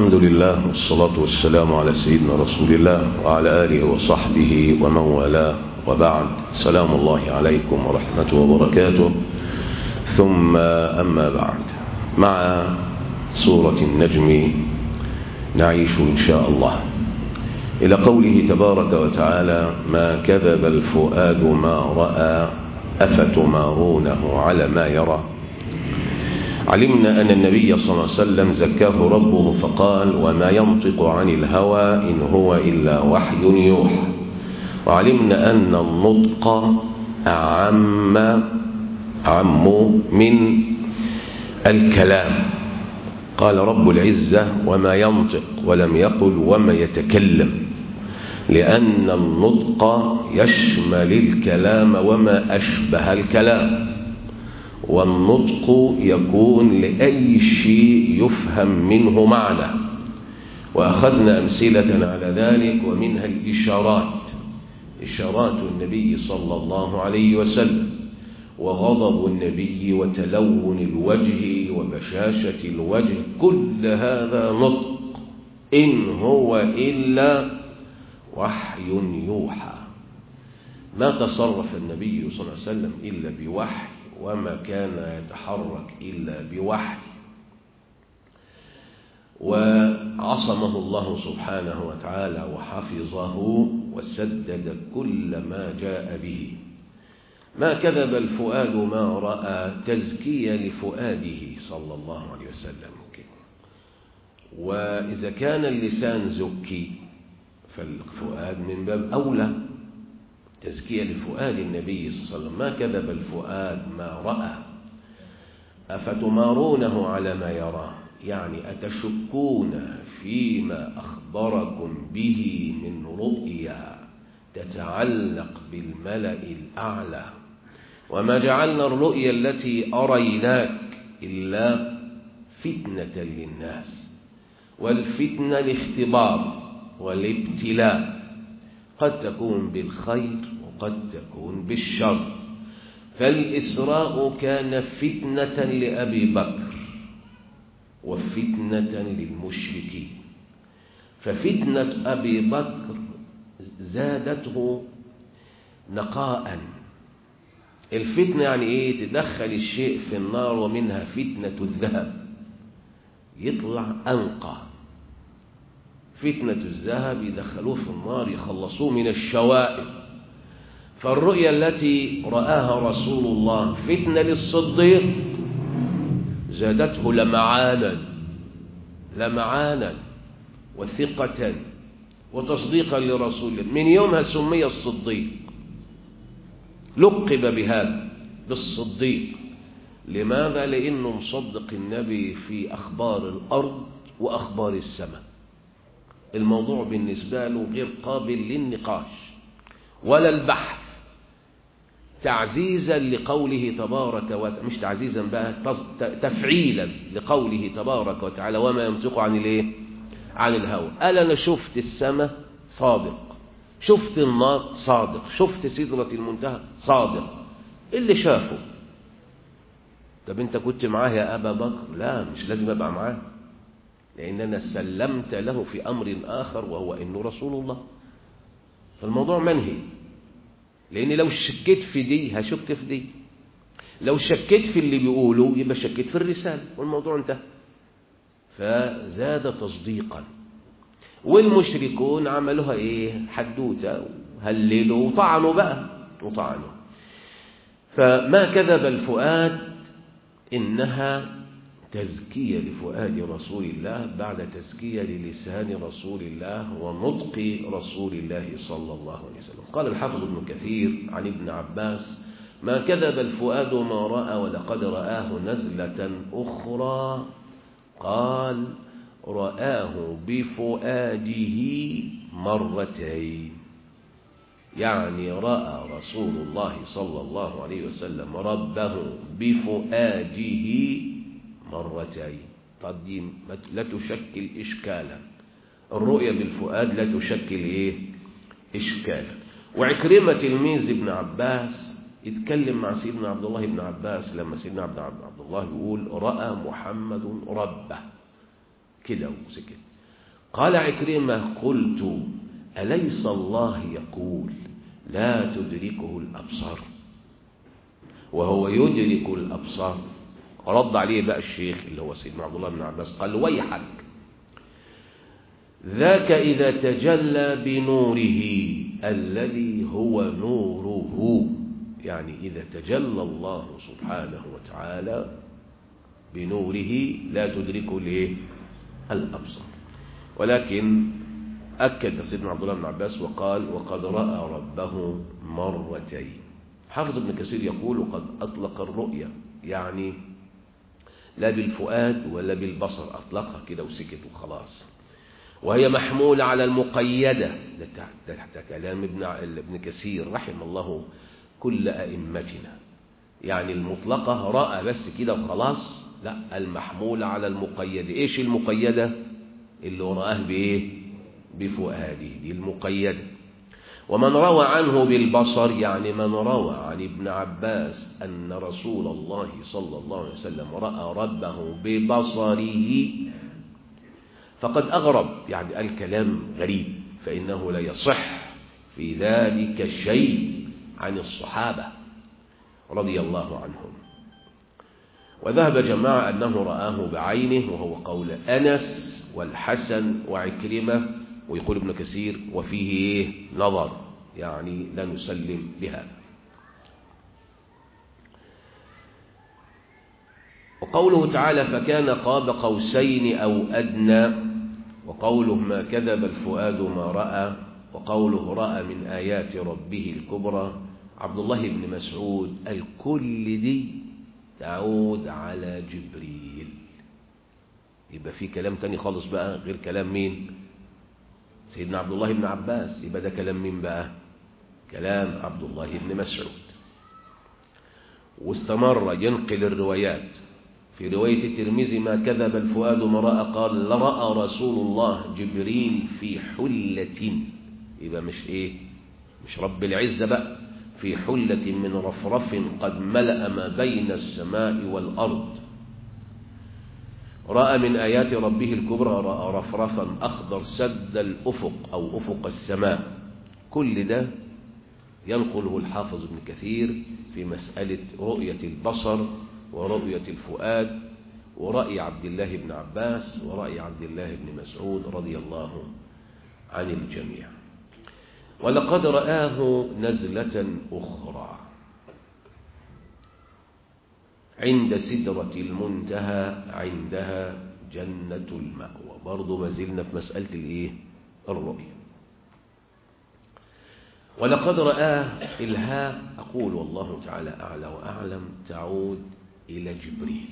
الحمد لله والصلاة والسلام على سيدنا رسول الله وعلى آله وصحبه ومن والاه وبعد سلام الله عليكم ورحمته وبركاته ثم أما بعد مع سورة النجم نعيش إن شاء الله إلى قوله تبارك وتعالى ما كذب الفؤاد ما رأى أفتمارونه على ما يرى علمنا أن النبي صلى الله عليه وسلم زكاه ربه فقال وما ينطق عن الهوى إن هو إلا وحي يوحى وعلمنا أن النطق أعم أعم من الكلام قال رب العزة وما ينطق ولم يقل وما يتكلم لأن النطق يشمل الكلام وما أشبه الكلام والنطق يكون لأي شيء يفهم منه معنى وأخذنا أمثلة على ذلك ومنها الإشارات إشارات النبي صلى الله عليه وسلم وغضب النبي وتلون الوجه وبشاشة الوجه كل هذا نطق إن هو إلا وحي يوحى ما تصرف النبي صلى الله عليه وسلم إلا بوحي وما كان يتحرك إلا بوحي وعصمه الله سبحانه وتعالى وحفظه وسدد كل ما جاء به ما كذب الفؤاد ما رأى تزكية لفؤاده صلى الله عليه وسلم وإذا كان اللسان زكي فالفؤاد من باب أولى تزكية لفؤاد النبي صلى الله عليه وسلم ما كذب الفؤاد ما رأى أفتمارونه على ما يراه يعني أتشكون فيما أخبركم به من رؤيا تتعلق بالملأ الأعلى وما جعلنا الرؤيا التي أريناك إلا فتنة للناس والفتنة الاختبار والابتلاء قد تكون بالخير وقد تكون بالشر فالإسراء كان فتنة لأبي بكر وفتنة للمشركين ففتنة أبي بكر زادته نقاء الفتنة يعني إيه تدخل الشيء في النار ومنها فتنة الذهب يطلع أنقى فتنة الذهب يدخلوه في النار يخلصوه من الشوائب فالرؤيا التي رآها رسول الله فتنة للصديق زادته لمعانا لمعانا وثقة وتصديقا لرسول الله من يومها سمي الصديق لقب بهذا بالصديق لماذا؟ لأنه مصدق النبي في أخبار الأرض وأخبار السماء الموضوع بالنسبة له غير قابل للنقاش ولا البحث تعزيزا لقوله تبارك وتعالى مش تعزيزا بقى تفعيلا لقوله تبارك وتعالى وما ينطق عن الايه عن الهوى قال انا شفت السماء صادق شفت النار صادق شفت سدرة المنتهى صادق اللي شافه طب انت كنت معاه يا ابا بكر لا مش لازم ابقى معاه لان انا سلمت له في امر اخر وهو انه رسول الله فالموضوع منهي لان لو شكيت في دي هشك في دي لو شكيت في اللي بيقوله يبقى شكيت في الرسالة والموضوع انتهى فزاد تصديقا والمشركون عملوها ايه حدوته وهللوا وطعنوا بقى وطعنوا فما كذب الفؤاد إنها تزكية لفؤاد رسول الله بعد تزكية للسان رسول الله ونطق رسول الله صلى الله عليه وسلم قال الحافظ ابن كثير عن ابن عباس ما كذب الفؤاد ما رأى ولقد رآه نزلة أخرى قال رآه بفؤاده مرتين يعني رأى رسول الله صلى الله عليه وسلم ربه بفؤاده مرتين طب لا تشكل إشكالا الرؤية بالفؤاد لا تشكل إيه إشكالا وعكرمة تلميذ ابن عباس يتكلم مع سيدنا عبد الله بن عباس لما سيدنا عبد عبد الله يقول رأى محمد ربه كده وسكت قال عكرمة قلت أليس الله يقول لا تدركه الأبصار وهو يدرك الأبصار رد عليه بقى الشيخ اللي هو سيدنا عبد الله بن عباس قال ويحك ذاك إذا تجلى بنوره الذي هو نوره يعني إذا تجلى الله سبحانه وتعالى بنوره لا تدركه الايه الأبصار ولكن أكد سيدنا عبد الله بن عباس وقال وقد رأى ربه مرتين حافظ ابن كثير يقول وقد أطلق الرؤيا يعني لا بالفؤاد ولا بالبصر أطلقها كده وسكت وخلاص وهي محمولة على المقيدة ده, ده, ده كلام ابن, ابن كثير رحم الله كل أئمتنا يعني المطلقة رأى بس كده وخلاص لا المحمولة على المقيدة إيش المقيدة اللي رآه بإيه بفؤاده دي المقيدة ومن روى عنه بالبصر يعني من روى عن ابن عباس أن رسول الله صلى الله عليه وسلم رأى ربه ببصره فقد أغرب يعني الكلام غريب فإنه لا يصح في ذلك شيء عن الصحابة رضي الله عنهم وذهب جماعة أنه رآه بعينه وهو قول أنس والحسن وعكرمة ويقول ابن كثير وفيه إيه نظر يعني لا نسلم بهذا وقوله تعالى فكان قاب قوسين أو أدنى وقوله ما كذب الفؤاد ما رأى وقوله رأى من آيات ربه الكبرى عبد الله بن مسعود الكل دي تعود على جبريل يبقى في كلام تاني خالص بقى غير كلام مين سيدنا عبد الله بن عباس يبقى ده كلام مين بقى كلام عبد الله بن مسعود واستمر ينقل الروايات في رواية الترمذي ما كذب الفؤاد ما رأى قال لرأى رسول الله جبريل في حلة يبقى مش ايه مش رب العزة بقى في حلة من رفرف قد ملأ ما بين السماء والأرض رأى من آيات ربه الكبرى رأى رفرفا أخضر سد الأفق أو أفق السماء كل ده ينقله الحافظ ابن كثير في مسألة رؤية البصر ورؤية الفؤاد ورأي عبد الله بن عباس ورأي عبد الله بن مسعود رضي الله عن الجميع ولقد رآه نزلة أخرى عند سدرة المنتهى عندها جنة المأوى برضو ما زلنا في مسألة الإيه؟ الرؤية ولقد رآه الهاء أقول والله تعالى أعلى وأعلم تعود إلى جبريل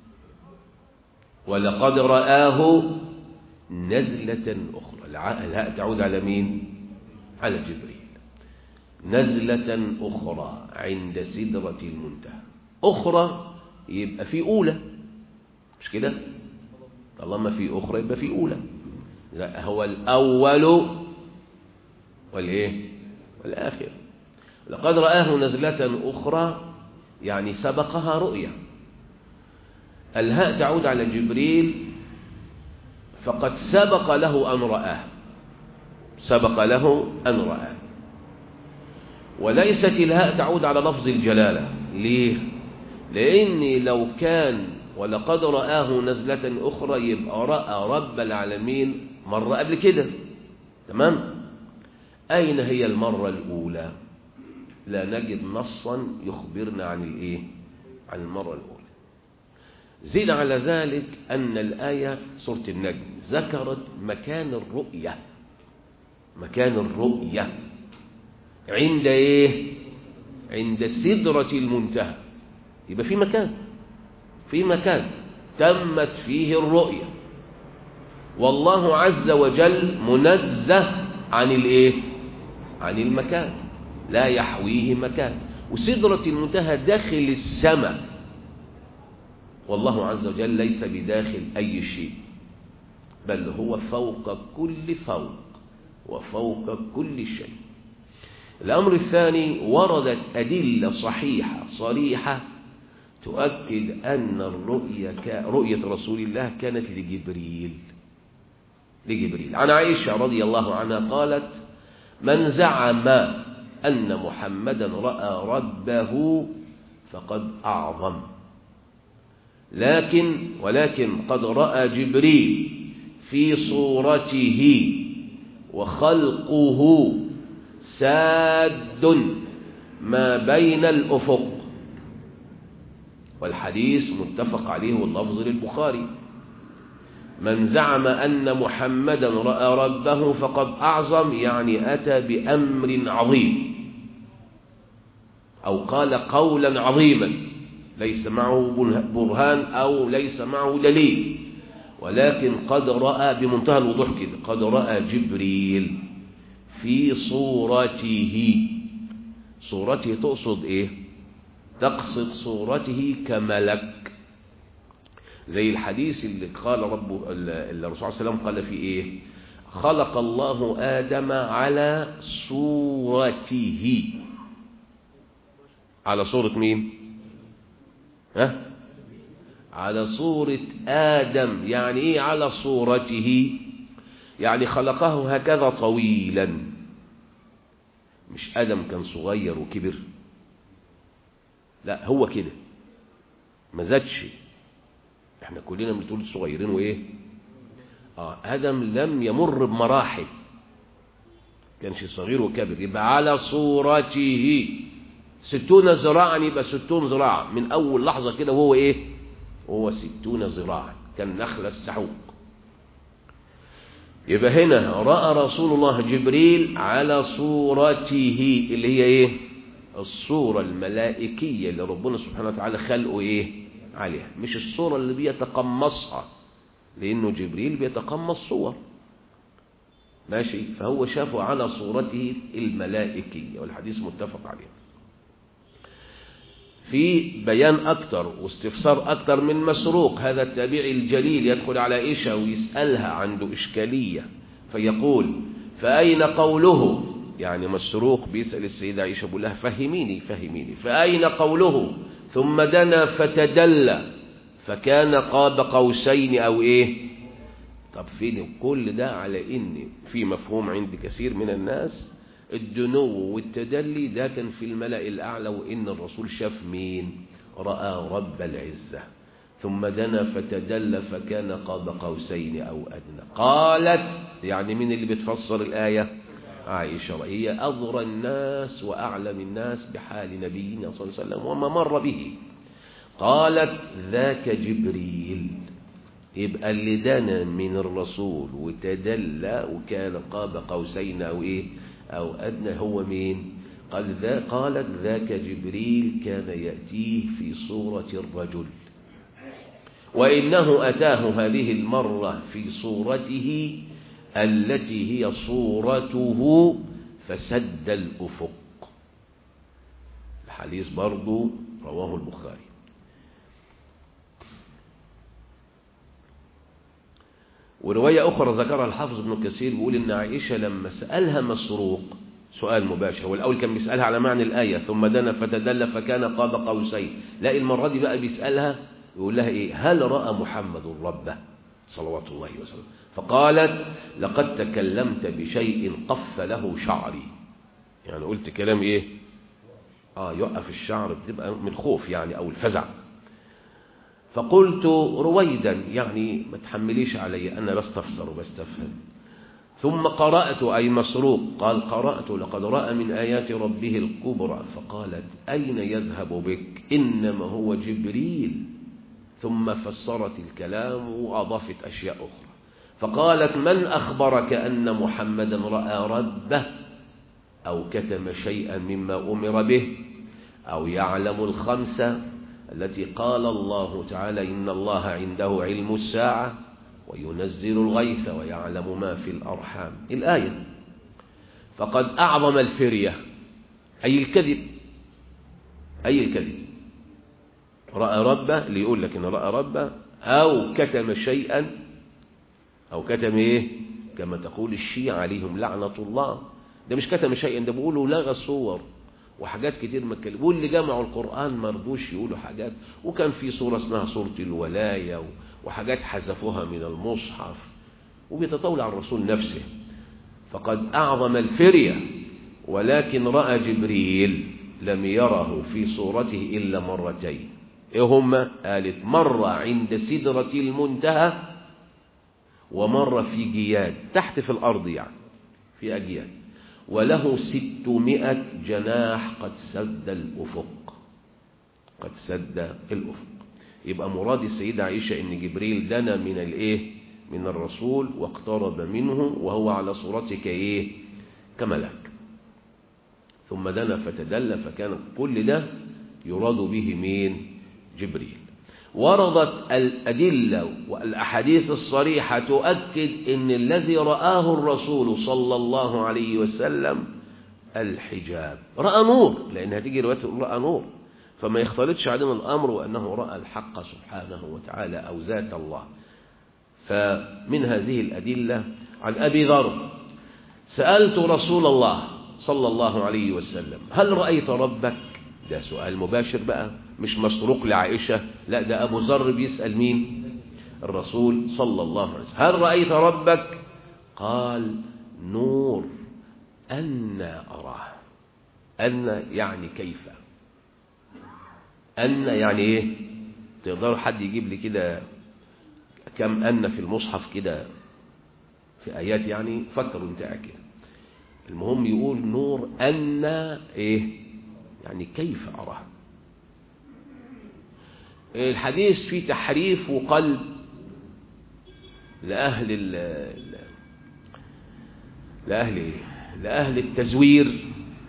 ولقد رآه نزلة أخرى الهاء تعود على مين؟ على جبريل نزلة أخرى عند سدرة المنتهى أخرى يبقى في أولى مش كده طالما في أخرى يبقى في أولى لا هو الأول والإيه والآخر لقد رآه نزلة أخرى يعني سبقها رؤيا الهاء تعود على جبريل فقد سبق له أن رآه سبق له أن رآه وليست الهاء تعود على لفظ الجلالة ليه لأن لو كان ولقد رآه نزلة أخرى يبقى رأى رب العالمين مرة قبل كده تمام أين هي المرة الأولى لا نجد نصا يخبرنا عن الإيه عن المرة الأولى زيد على ذلك أن الآية سورة النجم ذكرت مكان الرؤية مكان الرؤية عند إيه عند سدرة المنتهى يبقى في مكان في مكان تمت فيه الرؤية والله عز وجل منزه عن الايه عن المكان لا يحويه مكان وسدرة المنتهى داخل السماء والله عز وجل ليس بداخل أي شيء بل هو فوق كل فوق وفوق كل شيء الأمر الثاني وردت أدلة صحيحة صريحة تؤكد أن الرؤية رؤية رسول الله كانت لجبريل لجبريل عن عائشة رضي الله عنها قالت من زعم أن محمدا رأى ربه فقد أعظم لكن ولكن قد رأى جبريل في صورته وخلقه ساد ما بين الأفق والحديث متفق عليه واللفظ للبخاري من زعم أن محمدا رأى ربه فقد أعظم يعني أتى بأمر عظيم أو قال قولا عظيما ليس معه برهان أو ليس معه دليل ولكن قد رأى بمنتهى الوضوح كده قد رأى جبريل في صورته صورته تقصد ايه تقصد صورته كملك زي الحديث اللي قال رب اللي الرسول صلى الله عليه وسلم قال فيه ايه خلق الله آدم على صورته على صورة مين ها على صورة آدم يعني ايه على صورته يعني خلقه هكذا طويلا مش آدم كان صغير وكبر لا هو كده ما زادش احنا كلنا بنتولد صغيرين وايه اه ادم لم يمر بمراحل كانش صغير وكبر يبقى على صورته ستون ذراعا يبقى ستون ذراع من اول لحظة كده وهو ايه وهو ستون ذراعا كان نخل السحوق يبقى هنا رأى رسول الله جبريل على صورته اللي هي ايه الصورة الملائكية اللي ربنا سبحانه وتعالى خلقه ايه عليها مش الصورة اللي بيتقمصها لانه جبريل بيتقمص صور ماشي فهو شافه على صورته الملائكية والحديث متفق عليه في بيان أكتر واستفسار أكتر من مسروق هذا التابعي الجليل يدخل على عائشة ويسألها عنده إشكالية فيقول فأين قوله يعني مسروق بيسأل السيدة عائشة بيقول لها فهميني فهميني فأين قوله ثم دنا فتدلى فكان قاب قوسين أو إيه طب فين كل ده على إن في مفهوم عند كثير من الناس الدنو والتدلي ده كان في الملأ الأعلى وإن الرسول شاف مين رأى رب العزة ثم دنا فتدلى فكان قاب قوسين أو أدنى قالت يعني مين اللي بتفسر الآية عائشة هي أضرى الناس وأعلم الناس بحال نبينا صلى الله عليه وسلم وما مر به قالت ذاك جبريل يبقى اللي دنا من الرسول وتدلى وكان قاب قوسين أو إيه أو أدنى هو مين قال ذا قالت ذاك جبريل كان يأتيه في صورة الرجل وإنه أتاه هذه المرة في صورته التي هي صورته فسد الأفق الحديث برضو رواه البخاري ورواية أخرى ذكرها الحافظ ابن كثير بيقول إن عائشة لما سألها مسروق سؤال مباشر هو الأول كان بيسألها على معنى الآية ثم دنا فتدلى فكان قاب قوسين لا المرة دي بقى بيسألها يقول لها إيه هل رأى محمد ربه صلوات الله وسلم فقالت لقد تكلمت بشيء قف له شعري يعني قلت كلام إيه آه يوقف الشعر بتبقى من الخوف يعني أو الفزع فقلت رويدا يعني ما تحمليش علي أنا بستفسر وبستفهم ثم قرأت أي مسروق قال قرأت لقد رأى من آيات ربه الكبرى فقالت أين يذهب بك إنما هو جبريل ثم فسرت الكلام وأضافت أشياء أخرى فقالت من أخبرك أن محمدا رأى ربه أو كتم شيئا مما أمر به أو يعلم الخمسة التي قال الله تعالى إن الله عنده علم الساعة وينزل الغيث ويعلم ما في الأرحام الآية فقد أعظم الفرية أي الكذب أي الكذب رأى ربه اللي يقول لك إن رأى ربه أو كتم شيئا أو كتم إيه كما تقول الشيعة عليهم لعنة الله ده مش كتم شيئا ده بيقولوا لغى الصور وحاجات كتير ما اتكلموا واللي جمعوا القرآن ما رضوش يقولوا حاجات وكان في صورة اسمها صورة الولاية وحاجات حذفوها من المصحف وبيتطاول على الرسول نفسه فقد أعظم الفرية ولكن رأى جبريل لم يره في صورته إلا مرتين إيه هما قالت مرة عند سدرة المنتهى ومرة في جياد تحت في الأرض يعني في أجياد وله ستمائة جناح قد سد الأفق قد سد الأفق يبقى مراد السيدة عائشة إن جبريل دنا من الإيه من الرسول واقترب منه وهو على صورته كإيه كملك ثم دنا فتدلى فكان كل ده يراد به مين جبريل وردت الأدلة والأحاديث الصريحة تؤكد أن الذي رآه الرسول صلى الله عليه وسلم الحجاب رأى نور لأن هتيجي رواية رأى نور فما يختلطش علينا الأمر وأنه رأى الحق سبحانه وتعالى أو ذات الله فمن هذه الأدلة عن أبي ذر سألت رسول الله صلى الله عليه وسلم هل رأيت ربك ده سؤال مباشر بقى مش مسروق لعائشة لا ده أبو ذر بيسأل مين الرسول صلى الله عليه وسلم هل رأيت ربك قال نور أن أراه أن يعني كيف أن يعني إيه تقدر حد يجيب لي كده كم أن في المصحف كده في آيات يعني فكروا انت كده المهم يقول نور أن إيه يعني كيف أراه الحديث فيه تحريف وقلب لأهل ال لأهل إيه؟ لأهل التزوير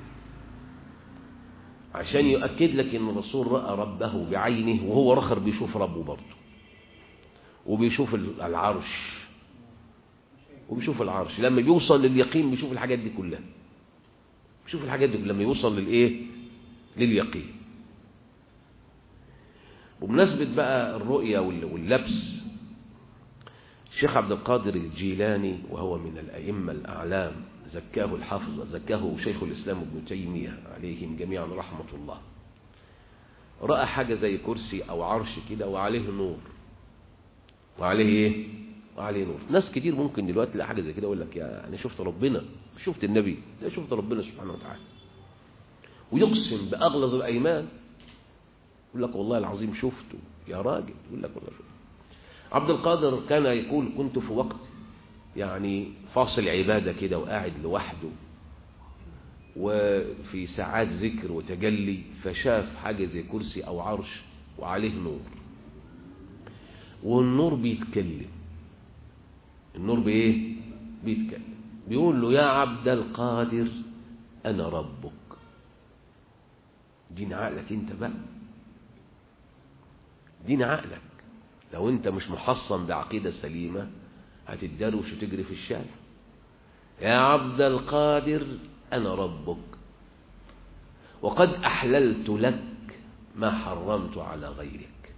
عشان يؤكد لك ان الرسول رأى ربه بعينه وهو رخر بيشوف ربه برضه وبيشوف العرش وبيشوف العرش لما بيوصل لليقين بيشوف الحاجات دي كلها بيشوف الحاجات دي لما يوصل للايه لليقين وبمناسبة بقى الرؤية واللبس الشيخ عبد القادر الجيلاني وهو من الأئمة الأعلام زكاه الحافظ زكاه شيخ الإسلام ابن تيمية عليهم جميعا رحمة الله رأى حاجة زي كرسي أو عرش كده وعليه نور وعليه إيه؟ وعليه نور ناس كتير ممكن دلوقتي تلاقي حاجة زي كده يقول لك يا أنا شفت ربنا شفت النبي لا شفت ربنا سبحانه وتعالى ويقسم بأغلظ الأيمان يقول لك والله العظيم شفته يا راجل يقول لك والله شفته عبد القادر كان يقول كنت في وقت يعني فاصل عبادة كده وقاعد لوحده وفي ساعات ذكر وتجلي فشاف حاجة زي كرسي أو عرش وعليه نور والنور بيتكلم النور بإيه؟ بيتكلم بيقول له يا عبد القادر أنا ربك دين عقلك انت بقى دين عقلك لو انت مش محصن بعقيدة سليمة هتتدروش وتجري في الشارع يا عبد القادر أنا ربك وقد أحللت لك ما حرمت على غيرك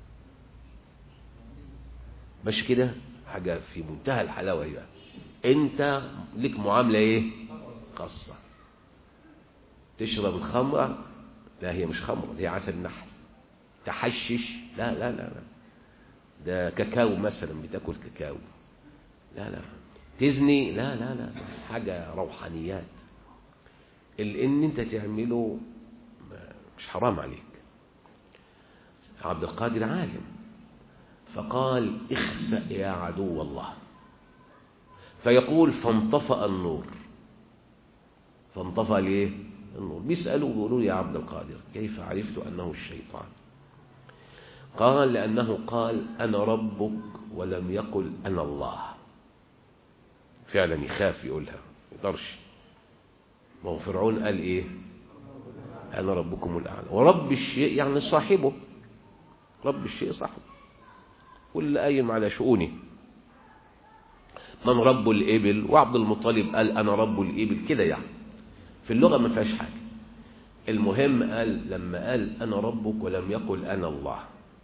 مش كده حاجة في منتهى الحلاوة هي انت لك معاملة ايه خاصة تشرب الخمرة لا هي مش خمرة هي عسل نحل تحشش لا لا لا لا ده كاكاو مثلا بتاكل كاكاو لا لا تزني لا لا لا حاجة روحانيات اللي ان انت تعمله مش حرام عليك عبد القادر عالم فقال اخسأ يا عدو الله فيقول فانطفأ النور فانطفأ ليه النور بيسألوا بيقولوا يا عبد القادر كيف عرفت أنه الشيطان قال لأنه قال أنا ربك ولم يقل أنا الله فعلا يخاف يقولها ما يقدرش ما هو فرعون قال ايه انا ربكم الاعلى ورب الشيء يعني صاحبه رب الشيء صاحبه واللي قايم على شؤونه من رب الابل وعبد المطلب قال انا رب الابل كده يعني في اللغه ما فيهاش حاجه المهم قال لما قال انا ربك ولم يقل انا الله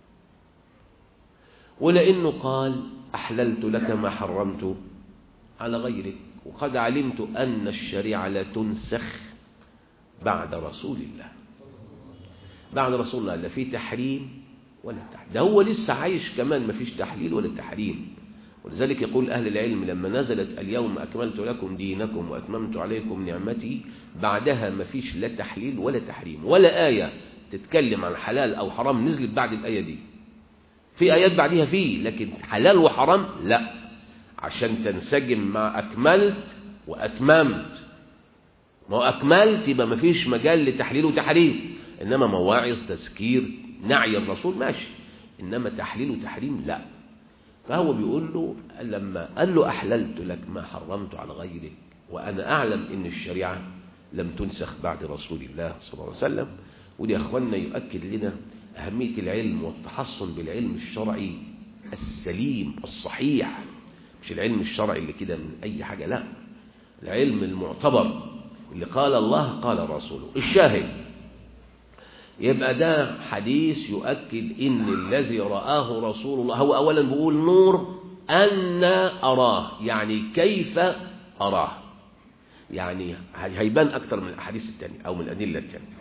ولانه قال احللت لك ما حرمت على غيرك وقد علمت أن الشريعة لا تنسخ بعد رسول الله بعد رسول الله لا في تحريم ولا تحريم ده هو لسه عايش كمان ما فيش تحليل ولا تحريم ولذلك يقول أهل العلم لما نزلت اليوم أكملت لكم دينكم وأتممت عليكم نعمتي بعدها ما فيش لا تحليل ولا تحريم ولا آية تتكلم عن حلال أو حرام نزلت بعد الآية دي في آيات بعدها فيه لكن حلال وحرام لا عشان تنسجم مع أكملت وأتممت ما هو أكملت يبقى ما فيش مجال لتحليل وتحريم إنما مواعظ تذكير نعي الرسول ماشي إنما تحليل وتحريم لا فهو بيقول له لما قال له أحللت لك ما حرمت على غيرك وأنا أعلم إن الشريعة لم تنسخ بعد رسول الله صلى الله عليه وسلم ودي أخواننا يؤكد لنا أهمية العلم والتحصن بالعلم الشرعي السليم الصحيح مش العلم الشرعي اللي كده من أي حاجة لا العلم المعتبر اللي قال الله قال رسوله الشاهد يبقى ده حديث يؤكد إن الذي رآه رسول الله هو أولا بيقول نور أن أراه يعني كيف أراه يعني هيبان أكتر من الأحاديث الثانية أو من الأدلة الثانية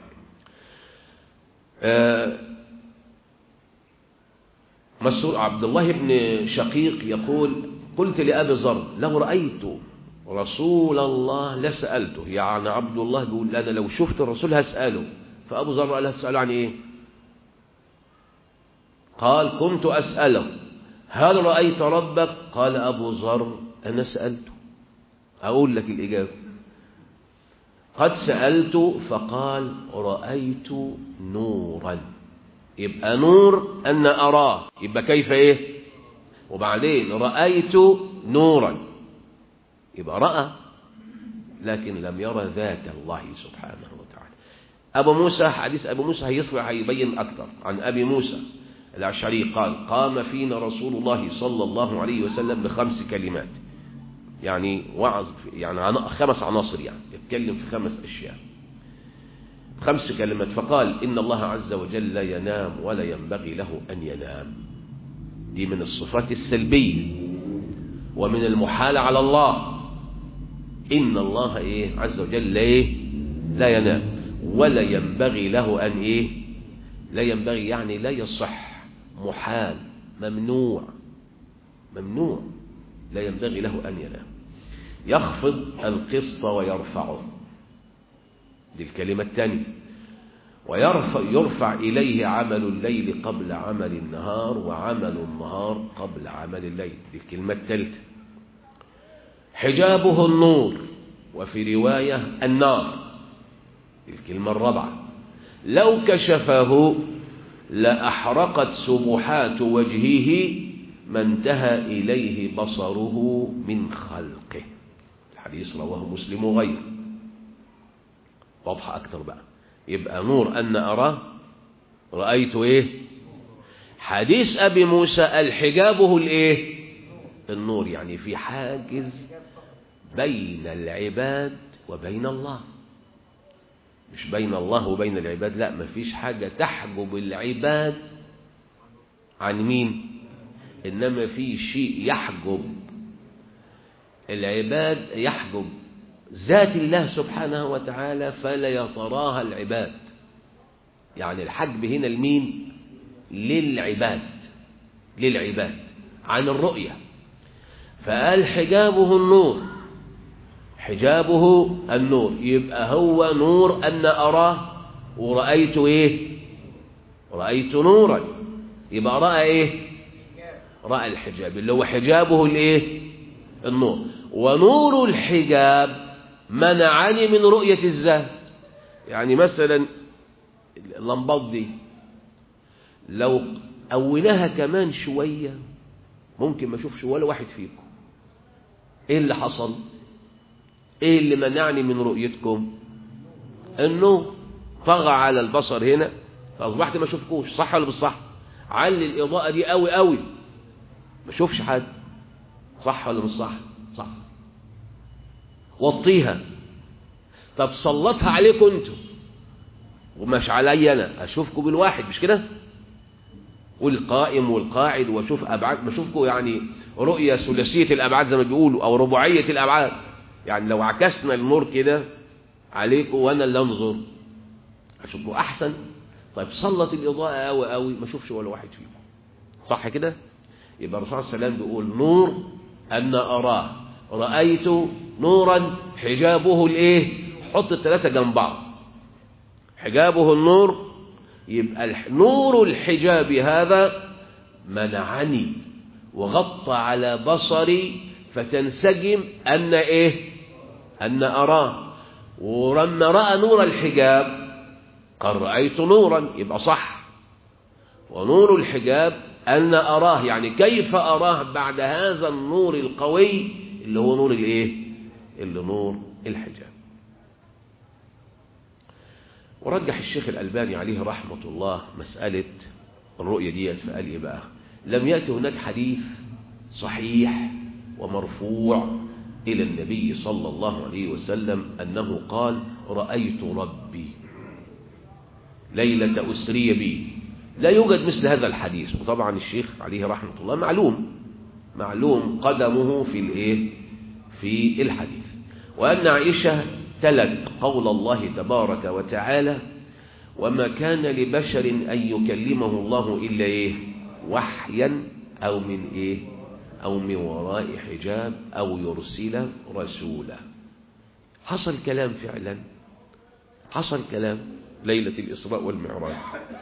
آه مسؤول عبد الله بن شقيق يقول قلت لأبي ذر لو رأيت رسول الله لسألته يعني عبد الله بيقول أنا لو شفت الرسول هسأله فأبو ذر قال تسأله عن إيه قال كنت أسأله هل رأيت ربك قال أبو ذر أنا سألته أقول لك الإجابة قد سألت فقال رأيت نورا يبقى نور أن أراه يبقى كيف إيه وبعدين رأيت نورا يبقى رأى لكن لم يرى ذات الله سبحانه وتعالى أبو موسى حديث أبو موسى هيصبح هيبين أكثر عن أبي موسى الأشعري قال قام فينا رسول الله صلى الله عليه وسلم بخمس كلمات يعني وعظ يعني خمس عناصر يعني يتكلم في خمس أشياء خمس كلمات فقال إن الله عز وجل لا ينام ولا ينبغي له أن ينام دي من الصفات السلبية ومن المحال على الله إن الله إيه عز وجل إيه لا ينام ولا ينبغي له أن إيه لا ينبغي يعني لا يصح محال ممنوع ممنوع لا ينبغي له أن ينام يخفض القسط ويرفعه دي الكلمة الثانية ويرفع يرفع إليه عمل الليل قبل عمل النهار وعمل النهار قبل عمل الليل دي الكلمة الثالثة حجابه النور وفي رواية النار دي الكلمة الرابعة لو كشفه لأحرقت سبحات وجهه ما انتهى إليه بصره من خلقه الحديث رواه مسلم وغيره واضحة أكثر بقى يبقى نور أن أراه رأيت إيه حديث أبي موسى الحجابه الإيه النور يعني في حاجز بين العباد وبين الله مش بين الله وبين العباد لا مفيش حاجة تحجب العباد عن مين إنما في شيء يحجب العباد يحجب ذات الله سبحانه وتعالى فلا يتراها العباد يعني الحجب هنا المين للعباد للعباد عن الرؤية فقال حجابه النور حجابه النور يبقى هو نور أن أراه ورأيت إيه رأيت نورا يبقى رأى إيه رأى الحجاب اللي هو حجابه الإيه النور ونور الحجاب منعني من رؤية الذات يعني مثلا اللمبات دي لو قويناها كمان شوية ممكن ما اشوفش ولا واحد فيكم ايه اللي حصل ايه اللي منعني من رؤيتكم انه طغى على البصر هنا فاصبحت ما اشوفكوش صح ولا مش صح علي الاضاءه دي قوي قوي ما اشوفش حد صح ولا مش صح صح وطيها طب سلطها عليكم انتوا ومش عليا انا اشوفكم بالواحد مش كده والقائم والقاعد واشوف ابعاد بشوفكم يعني رؤيه ثلاثيه الابعاد زي ما بيقولوا او رباعيه الابعاد يعني لو عكسنا النور كده عليكم وانا اللي انظر اشوفكم احسن طيب سلط الاضاءه قوي قوي ما اشوفش ولا واحد فيكم صح كده يبقى الرسول صلى الله عليه وسلم بيقول نور أن أراه رأيت نورا حجابه الايه حط الثلاثة جنب بعض حجابه النور يبقى نور الحجاب هذا منعني وغطى على بصري فتنسجم أن إيه أن أراه ولما رأى نور الحجاب قال رأيت نورا يبقى صح ونور الحجاب أن أراه يعني كيف أراه بعد هذا النور القوي اللي هو نور الإيه اللي نور الحجاب ورجح الشيخ الألباني عليه رحمة الله مسألة الرؤية ديت فقال إيه بقى لم يأتي هناك حديث صحيح ومرفوع إلى النبي صلى الله عليه وسلم أنه قال رأيت ربي ليلة أسري بي لا يوجد مثل هذا الحديث وطبعا الشيخ عليه رحمة الله معلوم معلوم قدمه في الايه في الحديث وأن عائشة تلت قول الله تبارك وتعالى وما كان لبشر أن يكلمه الله إلا إيه وحيا أو من إيه أو من وراء حجاب أو يرسل رسولا حصل كلام فعلا حصل كلام ليلة الإسراء والمعراج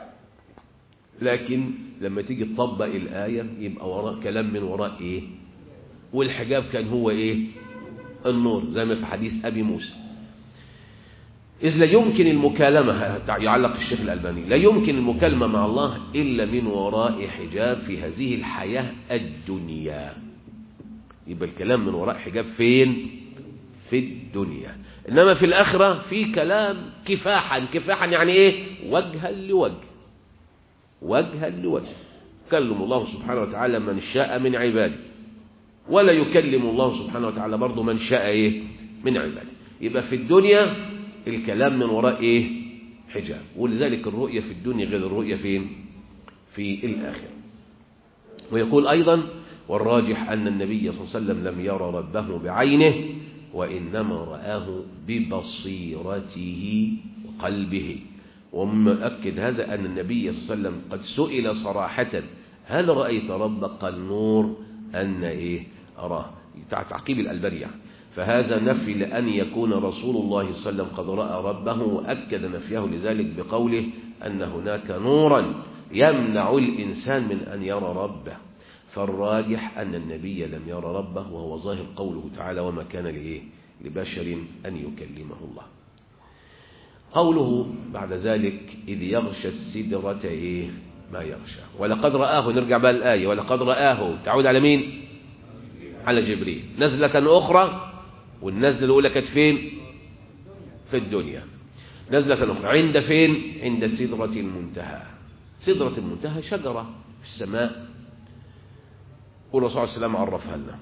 لكن لما تيجي تطبق الآية يبقى وراء كلام من وراء إيه والحجاب كان هو إيه النور زي ما في حديث أبي موسى إذ لا يمكن المكالمة يعلق الشيخ الألباني لا يمكن المكالمة مع الله إلا من وراء حجاب في هذه الحياة الدنيا يبقى الكلام من وراء حجاب فين في الدنيا إنما في الآخرة في كلام كفاحا كفاحا يعني إيه وجها لوجه وجها لوجه كلم الله سبحانه وتعالى من شاء من عباده ولا يكلم الله سبحانه وتعالى برضه من شاء إيه من عباده يبقى في الدنيا الكلام من وراء ايه حجاب ولذلك الرؤية في الدنيا غير الرؤية فين في الآخرة ويقول أيضا والراجح أن النبي صلى الله عليه وسلم لم يرى ربه بعينه وإنما رآه ببصيرته وقلبه ومؤكد هذا أن النبي صلى الله عليه وسلم قد سئل صراحة هل رأيت ربك قال نور أن إيه أراه تعقيب الألباني يعني فهذا نفي لأن يكون رسول الله صلى الله عليه وسلم قد رأى ربه وأكد نفيه لذلك بقوله أن هناك نورا يمنع الإنسان من أن يرى ربه فالراجح أن النبي لم يرى ربه وهو ظاهر قوله تعالى وما كان لإيه لبشر أن يكلمه الله قوله بعد ذلك إذ يغشى السدرة إيه ما يغشى ولقد رآه نرجع بقى الآية ولقد رآه تعود على مين على جبريل نزلة أخرى والنزلة الأولى كانت فين في الدنيا نزلة أخرى عند فين عند سدرة المنتهى سدرة المنتهى شجرة في السماء والرسول صلى الله عليه وسلم عرفها لنا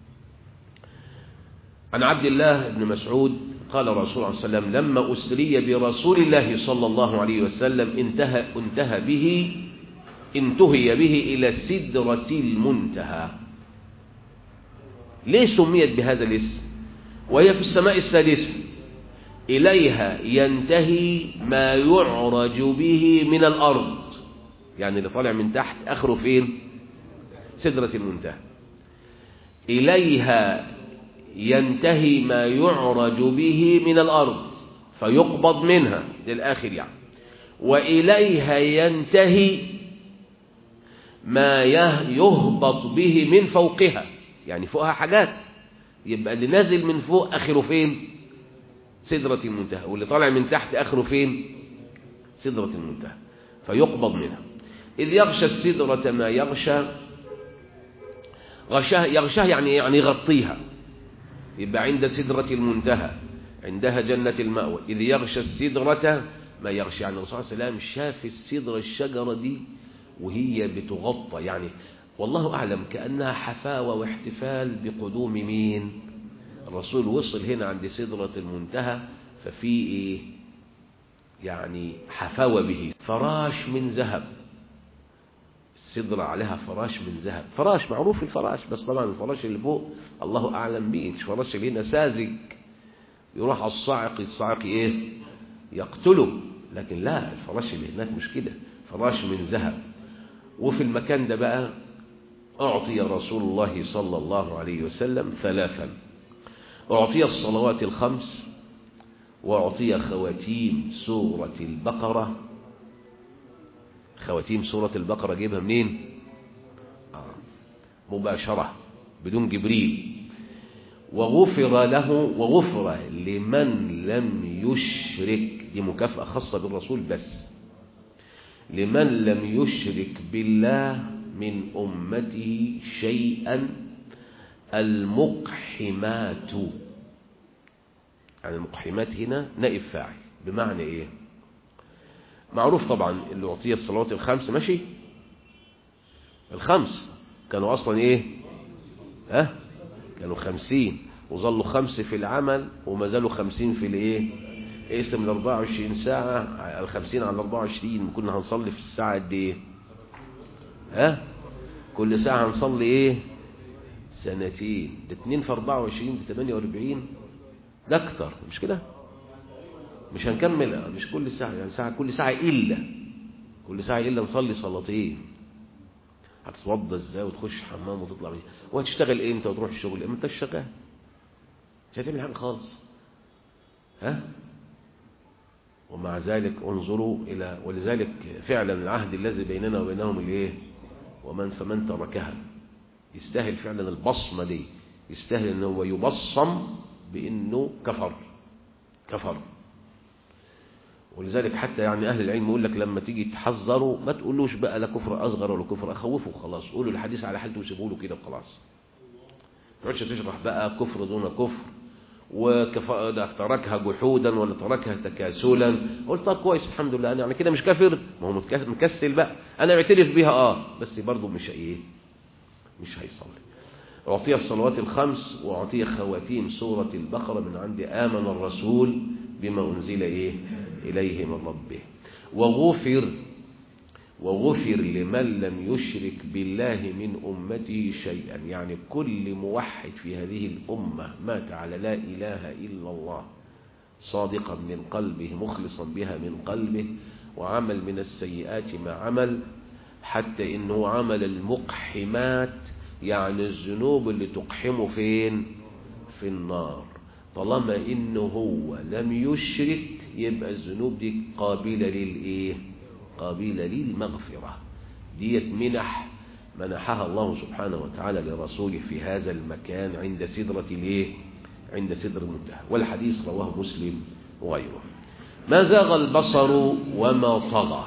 عن عبد الله بن مسعود قال الرسول عليه وسلم لما أسري برسول الله صلى الله عليه وسلم انتهى, انتهى به انتهي به إلى سدرة المنتهى ليه سميت بهذا الاسم وهي في السماء السادسة إليها ينتهي ما يعرج به من الأرض يعني اللي طالع من تحت آخره فين سدرة المنتهى إليها ينتهي ما يعرج به من الأرض فيقبض منها للآخر يعني وإليها ينتهي ما يهبط به من فوقها يعني فوقها حاجات يبقى اللي نازل من فوق آخره فين سدرة المنتهى واللي طالع من تحت آخره فين سدرة المنتهى فيقبض منها إذ يغشى السدرة ما يغشى غشاه يغشاه يعني يعني يغطيها يبقى عند سدرة المنتهى عندها جنة المأوى إذ يغشى السدرة ما يغشى يعني الرسول صلى الله عليه وسلم شاف السدرة الشجرة دي وهي بتغطى يعني والله أعلم كأنها حفاوة واحتفال بقدوم مين الرسول وصل هنا عند سدرة المنتهى ففي إيه يعني حفاوة به فراش من ذهب السدرة عليها فراش من ذهب فراش معروف الفراش بس طبعا الفراش اللي فوق الله أعلم به مش فراش اللي هنا ساذج يروح على الصاعق الصاعق إيه يقتله لكن لا الفراش اللي هناك مش كده فراش من ذهب وفي المكان ده بقى أعطي رسول الله صلى الله عليه وسلم ثلاثا أعطي الصلوات الخمس وأعطي خواتيم سورة البقرة خواتيم سورة البقرة جيبها منين آه. مباشرة بدون جبريل وغفر له وغفر لمن لم يشرك دي مكافأة خاصة بالرسول بس لمن لم يشرك بالله من أمته شيئا المقحمات يعني المقحمات هنا نائب فاعل بمعنى ايه معروف طبعا اللي أعطي الصلوات الخمس ماشي الخمس كانوا أصلا ايه ها كانوا خمسين وظلوا خمس في العمل وما زالوا خمسين في الايه اقسم ال 24 ساعة ال 50 على 24 كنا هنصلي في الساعة قد ايه ها كل ساعة هنصلي ايه سنتين ده 2 في 24 ب 48 ده اكتر مش كده مش هنكمل مش كل ساعة يعني ساعة كل ساعة إلا كل ساعة إلا نصلي صلاتين هتتوضى ازاي وتخش حمام وتطلع بيه وهتشتغل امتى وتروح الشغل امتى الشغال مش هتعمل حاجة خالص ها ومع ذلك انظروا إلى ولذلك فعلا العهد الذي بيننا وبينهم الايه ومن فمن تركها يستاهل فعلا البصمة دي يستاهل ان هو يبصم بانه كفر كفر ولذلك حتى يعني اهل العلم يقول لك لما تيجي تحذروا ما تقولوش بقى لا كفر اصغر ولا كفر اخوفه خلاص قولوا الحديث على حالته وسيبوا له كده وخلاص ما تقعدش تشرح بقى كفر دون كفر وكفر تركها جحودا ولا تركها تكاسلا قلت طب كويس الحمد لله انا يعني كده مش كافر ما هو مكسل بقى انا معترف بيها اه بس برضه مش ايه مش هيصلي أعطي الصلوات الخمس وأعطي خواتيم سورة البقرة من عند آمن الرسول بما أنزل إيه إليه من ربه وغفر وغفر لمن لم يشرك بالله من أمته شيئا يعني كل موحد في هذه الأمة مات على لا إله إلا الله صادقا من قلبه مخلصا بها من قلبه وعمل من السيئات ما عمل حتى إنه عمل المقحمات يعني الذنوب اللي تقحمه فين في النار طالما إنه هو لم يشرك يبقى الذنوب دي قابلة للإيه قابلة للمغفرة ديت منح منحها الله سبحانه وتعالى لرسوله في هذا المكان عند سدرة الايه عند سدر المنتهى والحديث رواه مسلم وغيره ما زاغ البصر وما طغى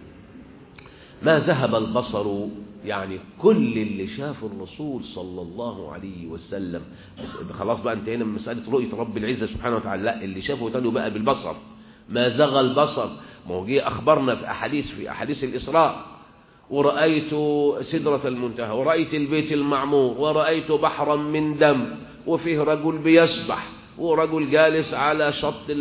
ما ذهب البصر يعني كل اللي شاف الرسول صلى الله عليه وسلم خلاص بقى انتهينا من مسألة رؤية رب العزة سبحانه وتعالى لا اللي شافه تاني بقى بالبصر ما زغ البصر ما هو جه أخبرنا في أحاديث في أحاديث الإسراء ورأيت سدرة المنتهى ورأيت البيت المعمور ورأيت بحرا من دم وفيه رجل بيسبح ورجل جالس على شط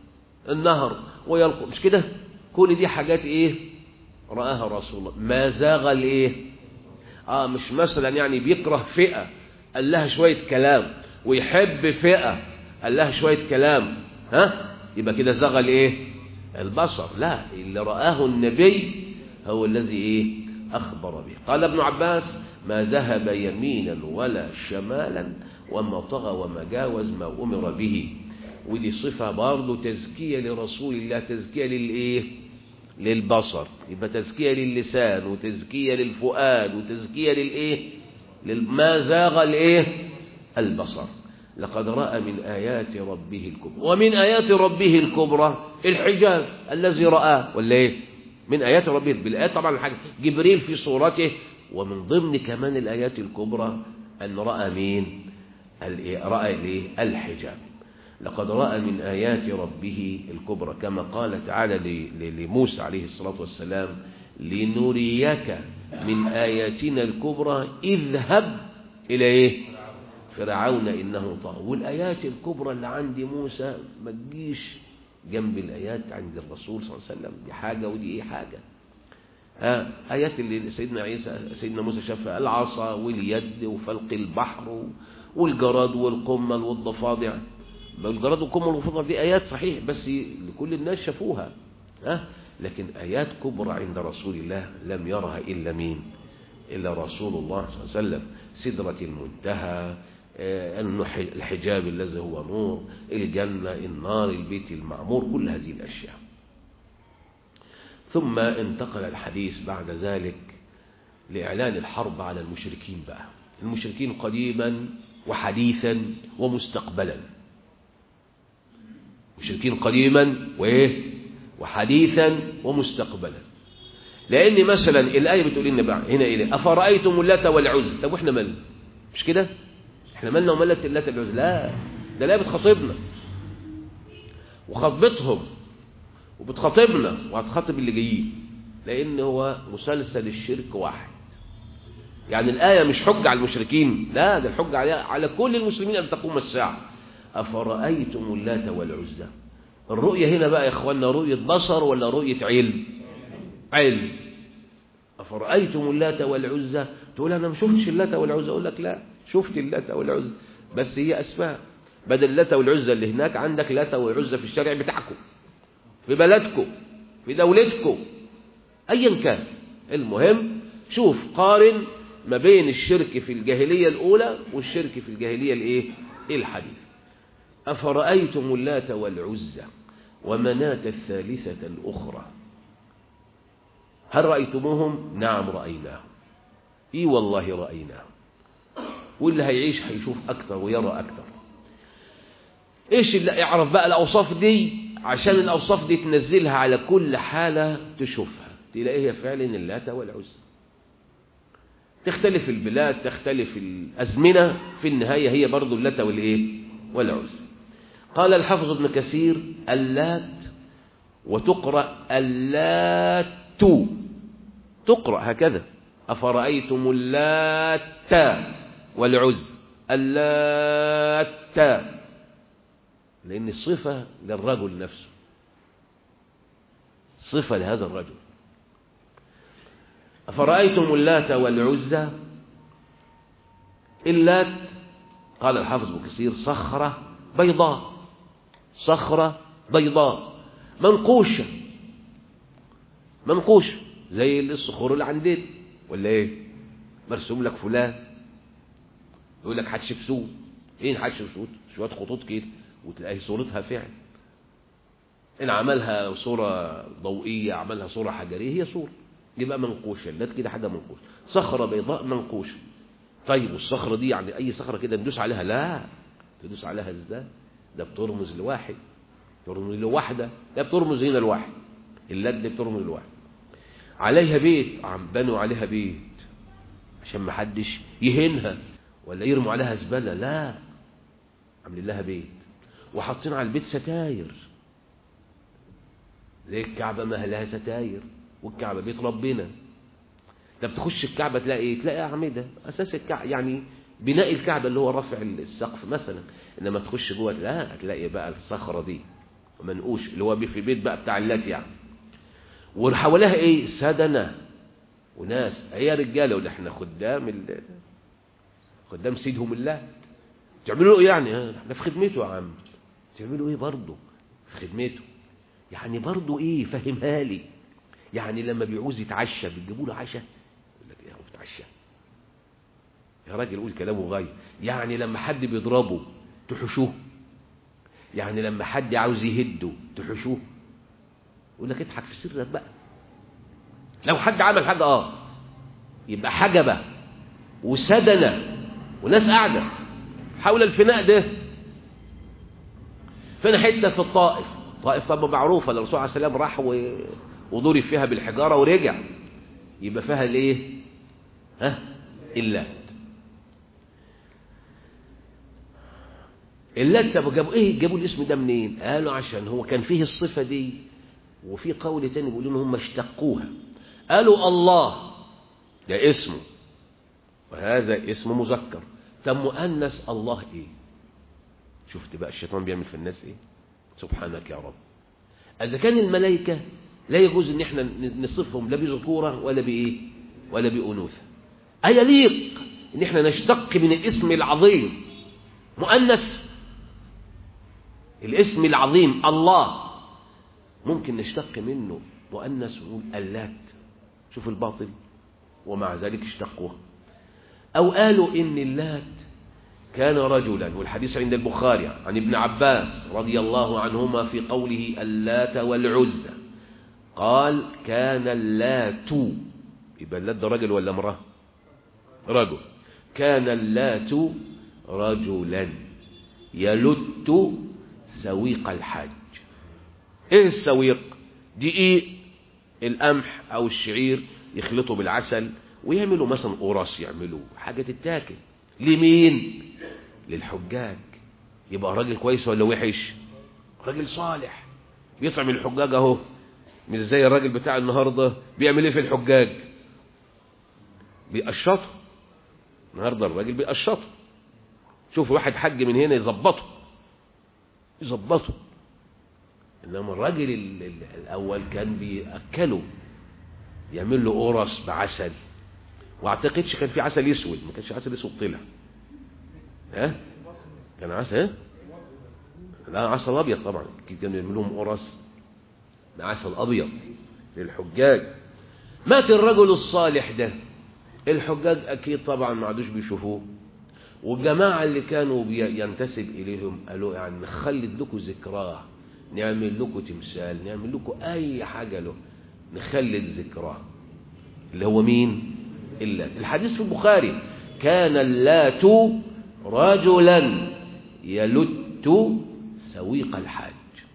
النهر ويلقى مش كده كل دي حاجات ايه رآها رسول الله ما زاغ الايه اه مش مثلا يعني بيكره فئة قال لها شوية كلام ويحب فئة قال لها شوية كلام ها يبقى كده زاغ الايه البصر لا اللي رآه النبي هو الذي ايه اخبر به قال ابن عباس ما ذهب يمينا ولا شمالا وما طغى وما جاوز ما امر به ودي صفة برضه تزكية لرسول الله تزكية للايه للبصر يبقى تزكية للسان وتزكية للفؤاد وتزكية للايه ما زاغ الايه البصر لقد رأى من آيات ربه الكبرى ومن آيات ربه الكبرى الحجاب الذي رآه ولا ايه من آيات ربه بالآيات طبعا الحاجة جبريل في صورته ومن ضمن كمان الآيات الكبرى أن رأى مين رأى الايه الحجاب لقد رأى من آيات ربه الكبرى كما قال تعالى لموسى عليه الصلاة والسلام لنريك من آياتنا الكبرى اذهب إلى إيه فرعون إنه طغى والآيات الكبرى اللي عند موسى ما تجيش جنب الآيات عند الرسول صلى الله عليه وسلم دي حاجة ودي إيه حاجة ها آيات اللي سيدنا عيسى سيدنا موسى شافها العصا واليد وفلق البحر والجراد والقمل والضفادع الجراد والقمل والضفادع دي آيات صحيح بس لكل الناس شافوها ها لكن آيات كبرى عند رسول الله لم يرها إلا مين إلا رسول الله صلى الله عليه وسلم سدرة المنتهى الحجاب الذي هو نور الجنة النار البيت المعمور كل هذه الأشياء ثم انتقل الحديث بعد ذلك لإعلان الحرب على المشركين بقى المشركين قديما وحديثا ومستقبلا مشركين قديما وإيه وحديثا ومستقبلا لأن مثلا الآية بتقول لنا بقى هنا إيه أفرأيتم اللات والعزى طب وإحنا مالنا مش كده إحنا مالنا ومالت اللات والعزى لا ده الآية بتخاطبنا وخاطبتهم وبتخاطبنا وهتخاطب اللي جايين لأن هو مسلسل الشرك واحد يعني الآية مش حجة على المشركين لا ده الحجة على, على كل المسلمين أن تقوم الساعة أفرأيتم اللات والعزى الرؤية هنا بقى يا إخواننا رؤية بصر ولا رؤية علم علم أفرأيتم اللات والعزى تقول أنا ما شفتش اللات والعزى أقول لك لا شفت اللات والعزى بس هي أسماء بدل اللات والعزى اللي هناك عندك لات والعزى في الشارع بتاعكم في بلدكم في دولتكم أيا كان المهم شوف قارن ما بين الشرك في الجاهلية الأولى والشرك في الجاهلية الإيه؟ الحديثة أفرأيتم اللات والعزى ومناة الثالثة الأخرى هل رأيتموهم؟ نعم رأيناهم إي والله رأيناهم واللي هيعيش هيشوف أكثر ويرى أكثر إيش اللي يعرف بقى الأوصاف دي عشان الأوصاف دي تنزلها على كل حالة تشوفها تلاقيها فعلا اللات والعزى تختلف البلاد تختلف الأزمنة في النهاية هي برضو اللات والإيه والعزى قال الحافظ ابن كثير اللات وتقرأ اللات تقرأ هكذا أفرأيتم اللات والعزى اللات لأن الصفة للرجل نفسه صفة لهذا الرجل أفرأيتم اللات والعزى اللات قال الحافظ ابن كثير صخرة بيضاء صخرة بيضاء منقوشة منقوشة زي الصخور اللي عندنا ولا ايه مرسوم لك فلان يقول لك حتشبسوت ايه حتشبسوت شوية خطوط كده وتلاقي صورتها فعل ان عملها صورة ضوئية عملها صورة حجرية هي صورة يبقى منقوشة اللات كده حاجة منقوشة صخرة بيضاء منقوشة طيب والصخرة دي يعني أي صخرة كده ندوس عليها لا تدوس عليها ازاي ده بترمز لواحد ترمز لواحدة ده بترمز هنا لواحد اللات دي بترمز لواحد عليها بيت عم بنوا عليها بيت عشان ما حدش يهينها ولا يرموا عليها زبالة لا عاملين لها بيت وحاطين على البيت ستاير زي الكعبة ما لها ستاير والكعبة بيت ربنا ده بتخش الكعبة تلاقي ايه تلاقي أعمدة أساس الكعبة يعني بناء الكعبة اللي هو رفع السقف مثلا إنما تخش جوه لا هتلاقي بقى الصخرة دي منقوش اللي هو في بيت بقى بتاع اللات يعني وحواليها ايه سدنة وناس هي رجاله ولا احنا خدام ال... خدام سيدهم اللات تعملوا ايه يعني احنا في خدمته يا عم تعملوا ايه برضه في خدمته يعني برضه ايه فهمها لي يعني لما بيعوز يتعشى بتجيبوا له عشاء يقول لك ايه هو بتعشى يا راجل قول كلامه غاية يعني لما حد بيضربه تحشوه يعني لما حد عاوز يهده تحشوه يقول لك اضحك في سرك بقى لو حد عمل حاجة اه يبقى حجبة وسدنة وناس قاعدة حول الفناء ده فين حتة في الطائف طائف طبعا معروفة الرسول عليه السلام راح و... وضرب فيها بالحجارة ورجع يبقى فيها الايه ها اللات اللات طب جابوا ايه جابوا الاسم ده منين قالوا عشان هو كان فيه الصفة دي وفي قول تاني بيقولوا ان هم اشتقوها قالوا الله ده اسمه وهذا اسم مذكر طب مؤنث الله ايه شفت بقى الشيطان بيعمل في الناس ايه سبحانك يا رب اذا كان الملائكه لا يجوز ان احنا نصفهم لا بذكوره ولا بايه ولا بانوثه ايليق ان احنا نشتق من الاسم العظيم مؤنث الاسم العظيم الله ممكن نشتق منه مؤنث ونقول اللات شوف الباطل ومع ذلك اشتقوها أو قالوا إن اللات كان رجلا والحديث عند البخاري عن ابن عباس رضي الله عنهما في قوله اللات والعزى قال كان اللات يبقى اللات ده رجل ولا امرأة رجل كان اللات رجلا يلت سويق الحج ايه السويق دقيق القمح او الشعير يخلطوا بالعسل ويعملوا مثلا قرص يعملوا حاجة تتاكل لمين للحجاج يبقى راجل كويس ولا وحش راجل صالح بيطعم الحجاج اهو مش زي الراجل بتاع النهارده بيعمل ايه في الحجاج بيقشطه النهارده الراجل بيقشطه شوف واحد حج من هنا يظبطه يظبطه انما الراجل ال- ال- الاول كان بياكله يعمل له قرص بعسل واعتقدش كان في عسل اسود ما كانش عسل اسود طلع ها كان عسل ها لا عسل ابيض طبعا كانوا يعملوا لهم قرص بعسل ابيض للحجاج مات الرجل الصالح ده الحجاج اكيد طبعا ما عادوش بيشوفوه والجماعه اللي كانوا بي- ينتسب اليهم قالوا يعني نخلد لكم ذكراه نعمل لكم تمثال نعمل لكم اي حاجه له نخلد ذكراه اللي هو مين اللات الحديث في البخاري كان اللات رجلا يلت سويق الحاج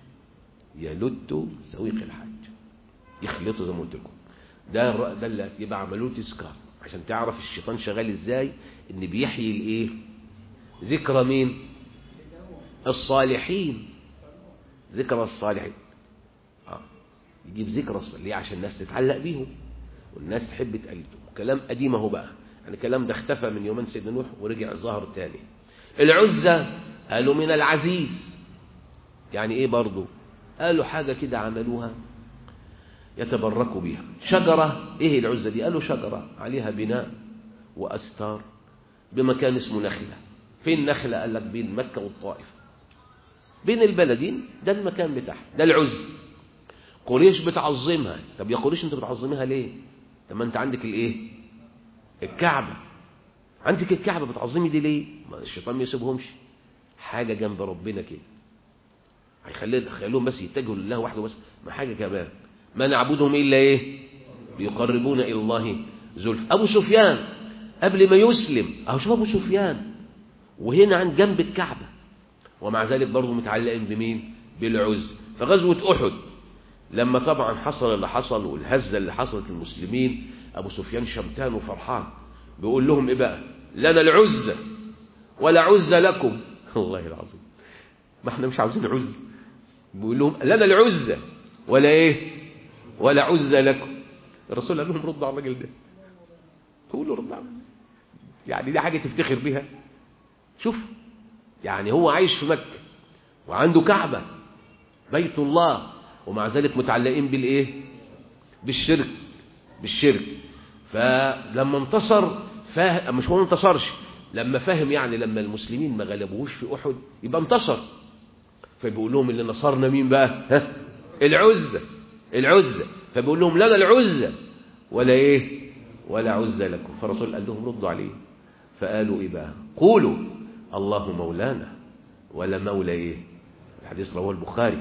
يلت سويق الحاج يخلطه زي ما قلت لكم ده الر- ده اللي يبقى عملوه تذكار عشان تعرف الشيطان شغال ازاي ان بيحيي الايه ذكرى مين الصالحين ذكرى الصالحين آه. يجيب ذكرى الصالحين ليه عشان الناس تتعلق بيهم والناس تحب تقلدهم كلام قديم اهو بقى يعني الكلام ده اختفى من يومين سيدنا نوح ورجع ظهر تاني العزة قالوا من العزيز يعني ايه برضو قالوا حاجة كده عملوها يتبركوا بها شجرة ايه العزة دي قالوا شجرة عليها بناء وأستار بمكان اسمه نخلة فين نخلة قال لك بين مكة والطائف بين البلدين ده المكان بتاعها ده العز قريش بتعظمها طب يا قريش انت بتعظمها ليه طب ما انت عندك الايه الكعبة عندك الكعبة بتعظمي دي ليه ما الشيطان ما يسيبهمش حاجة جنب ربنا كده هيخلي خليهم بس يتجهوا لله وحده بس ما حاجة كمان ما نعبدهم إلا إيه ليقربونا إلى الله زلف أبو سفيان قبل ما يسلم أهو شوف أبو سفيان وهنا عند جنب الكعبة ومع ذلك برضه متعلقين بمين بالعز فغزوة أحد لما طبعا حصل اللي حصل والهزة اللي حصلت للمسلمين أبو سفيان شمتان وفرحان بيقول لهم إيه بقى لنا العزة ولا عزة لكم والله العظيم ما احنا مش عاوزين عزة بيقول لهم لنا العزة ولا ايه ولا عزة لكم الرسول قال لهم ردوا على الراجل ده قولوا ردوا على يعني دي حاجة تفتخر بيها شوف يعني هو عايش في مكة وعنده كعبة بيت الله ومع ذلك متعلقين بالايه بالشرك بالشرك فلما انتصر فاهم مش هو ما انتصرش لما فهم يعني لما المسلمين ما غلبوهوش في احد يبقى انتصر فبيقول لهم اللي نصرنا مين بقى ها العزة العزة فبيقول لهم لنا العزة ولا ايه ولا عزة لكم فالرسول قال لهم ردوا عليه فقالوا ايه بقى قولوا الله مولانا ولا مولى ايه الحديث رواه البخاري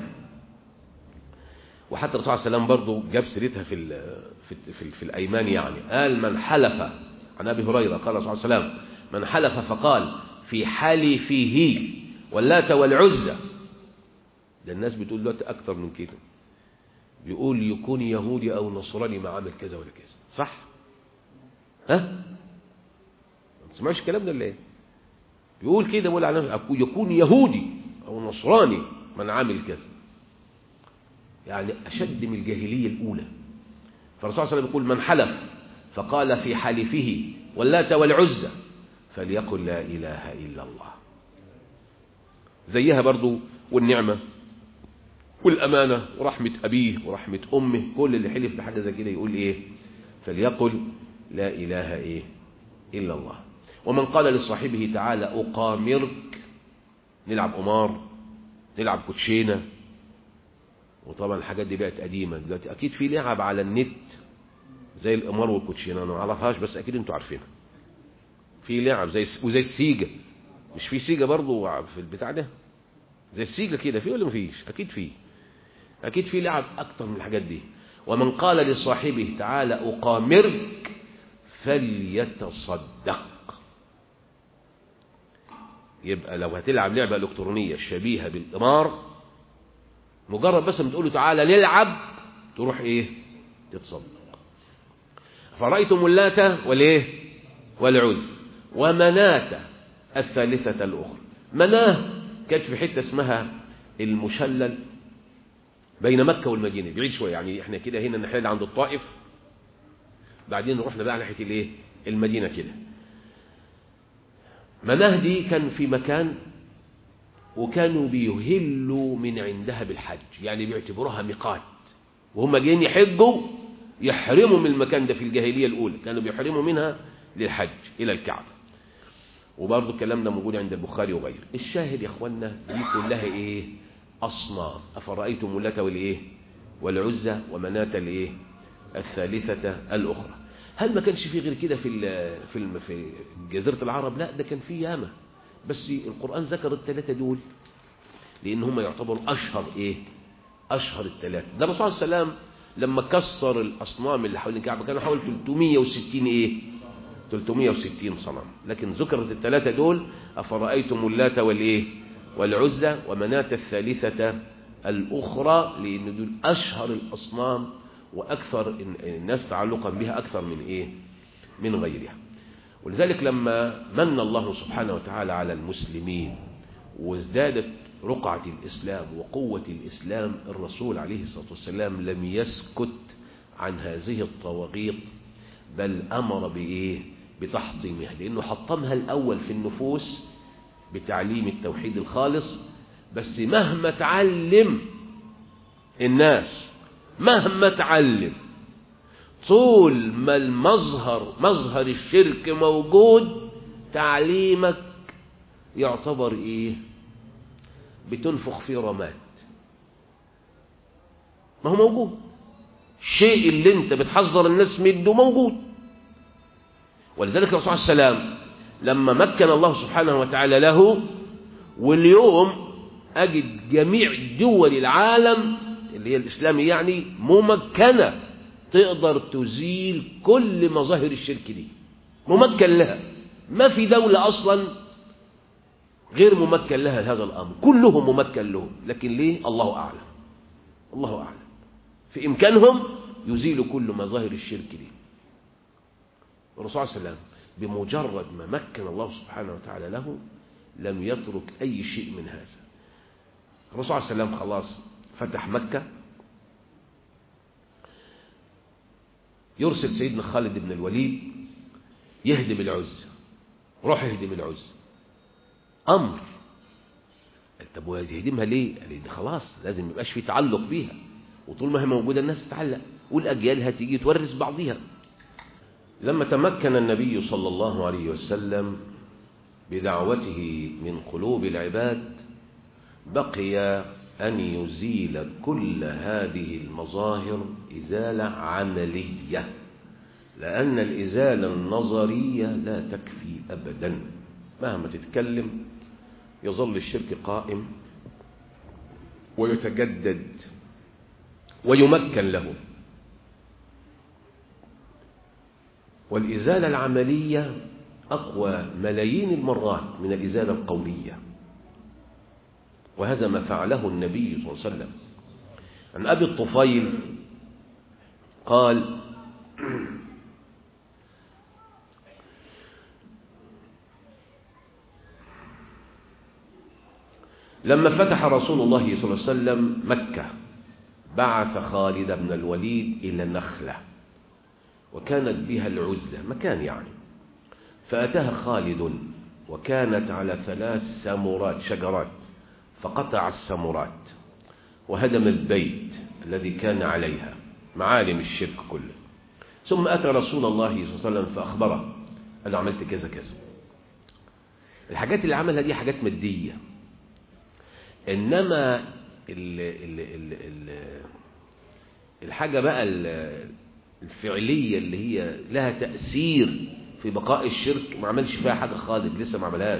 وحتى الرسول صلى الله عليه وسلم برضه جاب سيرتها في ال في في, في الايمان يعني قال من حلف عن ابي هريره قال الرسول صلى الله عليه وسلم من حلف فقال في حلفه واللات والعزى ده الناس بتقول دلوقتي اكتر من كده يقول يكون يهودي او نصراني ما عامل كذا ولا كذا صح ها ما تسمعش الكلام ده ولا ايه بيقول كده بيقول على نفسه يكون يهودي او نصراني من عامل كذا يعني اشد من الجاهليه الاولى فالرسول صلى الله عليه وسلم يقول من حلف فقال في حلفه واللات والعزى فليقل لا اله الا الله زيها برضو والنعمه والأمانة ورحمة أبيه ورحمة أمه كل اللي حلف بحاجة زي كده يقول إيه فليقل لا إله إيه إلا الله ومن قال لصاحبه تعالى أقامرك نلعب قمار نلعب كوتشينة وطبعا الحاجات دي بقت قديمة دلوقتي أكيد في لعب على النت زي القمار والكوتشينه انا ما اعرفهاش بس اكيد انتوا عارفينها في لعب زي وزي السيجا مش في سيجا برضو في البتاع ده زي السيجا كده في ولا مفيش اكيد في اكيد في لعب اكتر من الحاجات دي ومن قال لصاحبه تعالى اقامرك فليتصدق يبقى لو هتلعب لعبة إلكترونية شبيهة بالقمار مجرد بس ما تقول له تعالى نلعب تروح إيه تتصدق فرأيتم اللات والإيه والعز ومناة الثالثة الأخرى مناه كانت في حتة اسمها المشلل بين مكة والمدينة بعيد شوية يعني احنا كده هنا نحل عند الطائف بعدين رحنا بقى ناحية الايه المدينة كده مناه دي كان في مكان وكانوا بيهلوا من عندها بالحج يعني بيعتبروها ميقات وهم جايين يحجوا يحرموا من المكان ده في الجاهلية الأولى كانوا بيحرموا منها للحج إلى الكعبة وبرضه الكلام ده موجود عند البخاري وغيره الشاهد يا اخوانا دي كلها ايه اصنام افرايتم اللات والايه والعزى ومناه الايه الثالثه الاخرى هل ما كانش في غير كده في في في جزيره العرب لا ده كان في ياما بس القران ذكر الثلاثه دول لان هم يعتبروا اشهر ايه اشهر الثلاثه ده الرسول صلى الله عليه وسلم لما كسر الاصنام اللي حوالين الكعبه كانوا حوالي 360 ايه 360 صنم لكن ذكرت الثلاثة دول أفرأيتم اللات والإيه والعزة ومناة الثالثة الأخرى لأن دول أشهر الأصنام وأكثر الناس تعلقا بها أكثر من إيه من غيرها ولذلك لما من الله سبحانه وتعالى على المسلمين وازدادت رقعة الإسلام وقوة الإسلام الرسول عليه الصلاة والسلام لم يسكت عن هذه الطواغيت بل أمر بإيه بتحطيمها لأنه حطمها الأول في النفوس بتعليم التوحيد الخالص بس مهما تعلم الناس مهما تعلم طول ما المظهر مظهر الشرك موجود تعليمك يعتبر ايه بتنفخ في رماد ما هو موجود الشيء اللي انت بتحذر الناس منه موجود ولذلك الرسول صلى الله عليه وسلم لما مكن الله سبحانه وتعالى له واليوم أجد جميع دول العالم اللي هي الإسلامي يعني ممكنة تقدر تزيل كل مظاهر الشرك دي ممكن لها ما في دولة أصلا غير ممكن لها هذا الأمر كلهم ممكن لهم لكن ليه الله أعلم الله أعلم في إمكانهم يزيلوا كل مظاهر الشرك دي الرسول صلى الله عليه وسلم بمجرد ما مكن الله سبحانه وتعالى له لم يترك أي شيء من هذا الرسول صلى الله عليه وسلم خلاص فتح مكة يرسل سيدنا خالد بن الوليد يهدم العز روح يهدم العز أمر طب ويهدمها ليه؟ قال لي خلاص لازم يبقاش في تعلق بيها وطول ما هي موجودة الناس تتعلق والأجيال هتيجي تورث بعضها لما تمكن النبي صلى الله عليه وسلم بدعوته من قلوب العباد بقي أن يزيل كل هذه المظاهر إزالة عملية لأن الإزالة النظرية لا تكفي أبدا مهما تتكلم يظل الشرك قائم ويتجدد ويمكن له والإزالة العملية أقوى ملايين المرات من الإزالة القولية وهذا ما فعله النبي صلى الله عليه وسلم عن أبي الطفيل قال لما فتح رسول الله صلى الله عليه وسلم مكة بعث خالد بن الوليد إلى نخلة وكانت بها العزة مكان يعني فأتاها خالد وكانت على ثلاث سمرات شجرات فقطع السمرات وهدم البيت الذي كان عليها معالم الشرك كله ثم أتى رسول الله صلى الله عليه وسلم فأخبره أنا عملت كذا كذا الحاجات اللي عملها دي حاجات مادية إنما ال ال ال ال الحاجة بقى الفعلية اللي هي لها تأثير في بقاء الشرك ما عملش فيها حاجة خالد لسه ما عملهاش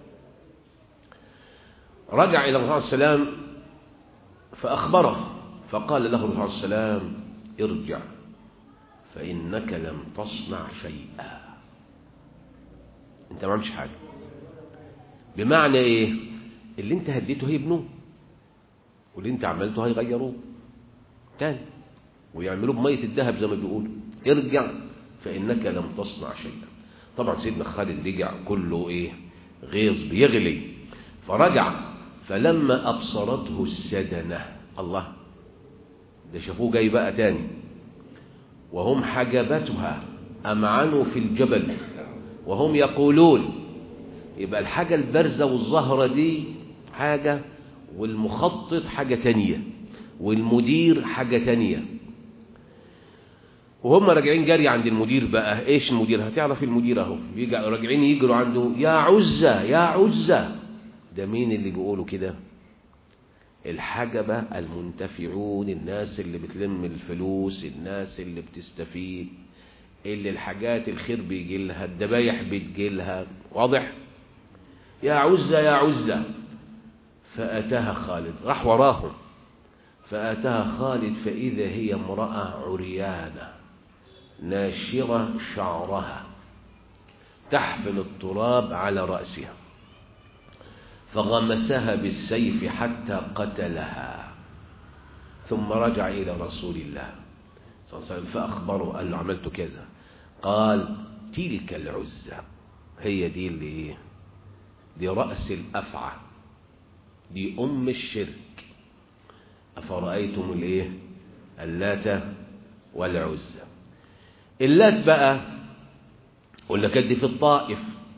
رجع إلى الرسول صلى الله عليه وسلم فأخبره فقال له الرسول صلى الله عليه وسلم ارجع فإنك لم تصنع شيئا انت ما عملش حاجة بمعنى ايه اللي انت هديته هيبنوه واللي انت عملته هيغيروه تاني ويعملوه بمية الذهب زي ما بيقولوا ارجع فإنك لم تصنع شيئا طبعا سيدنا خالد رجع كله ايه غيظ بيغلي فرجع فلما أبصرته السدنة الله ده شافوه جاي بقى تاني وهم حجبتها أمعنوا في الجبل وهم يقولون يبقى الحاجة البارزة والظهرة دي حاجة والمخطط حاجة تانية والمدير حاجة تانية وهم راجعين جري عند المدير بقى ايش المدير هتعرف المدير اهو بيجي راجعين يجروا عنده يا عزة يا عزة ده مين اللي بيقولوا كده الحجبة المنتفعون الناس اللي بتلم الفلوس الناس اللي بتستفيد اللي الحاجات الخير بيجي لها الذبايح بتجي لها واضح يا عزة يا عزة فأتاها خالد راح وراهم فأتاها خالد فإذا هي امرأة عريانة ناشرة شعرها تحفل التراب على رأسها فغمسها بالسيف حتى قتلها ثم رجع إلى رسول الله صلى الله عليه وسلم فأخبره قال له عملت كذا قال تلك العزة هي دي اللي دي رأس الأفعى دي أم الشرك أفرأيتم الإيه اللات والعزة اللات بقى ولا كانت في الطائف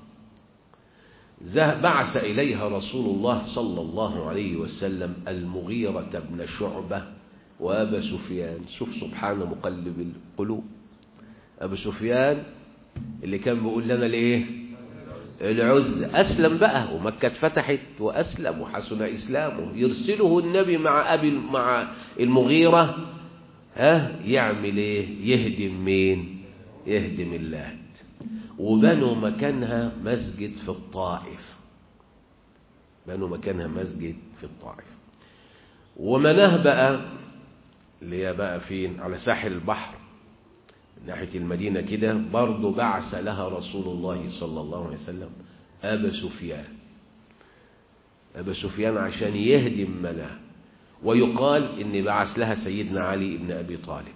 بعث إليها رسول الله صلى الله عليه وسلم المغيرة بن شعبة وأبا سفيان شوف سبحانه مقلب القلوب أبو سفيان اللي كان بيقول لنا لإيه العزة أسلم بقى ومكة اتفتحت وأسلم وحسن إسلامه يرسله النبي مع أبي مع المغيرة ها يعمل إيه يهدم مين يهدم اللات وبنوا مكانها مسجد في الطائف بنوا مكانها مسجد في الطائف ومناه بقى اللي هي بقى فين على ساحل البحر من ناحية المدينة كده برضه بعث لها رسول الله صلى الله عليه وسلم أبا سفيان أبا سفيان عشان يهدم مناه ويقال إن بعث لها سيدنا علي بن أبي طالب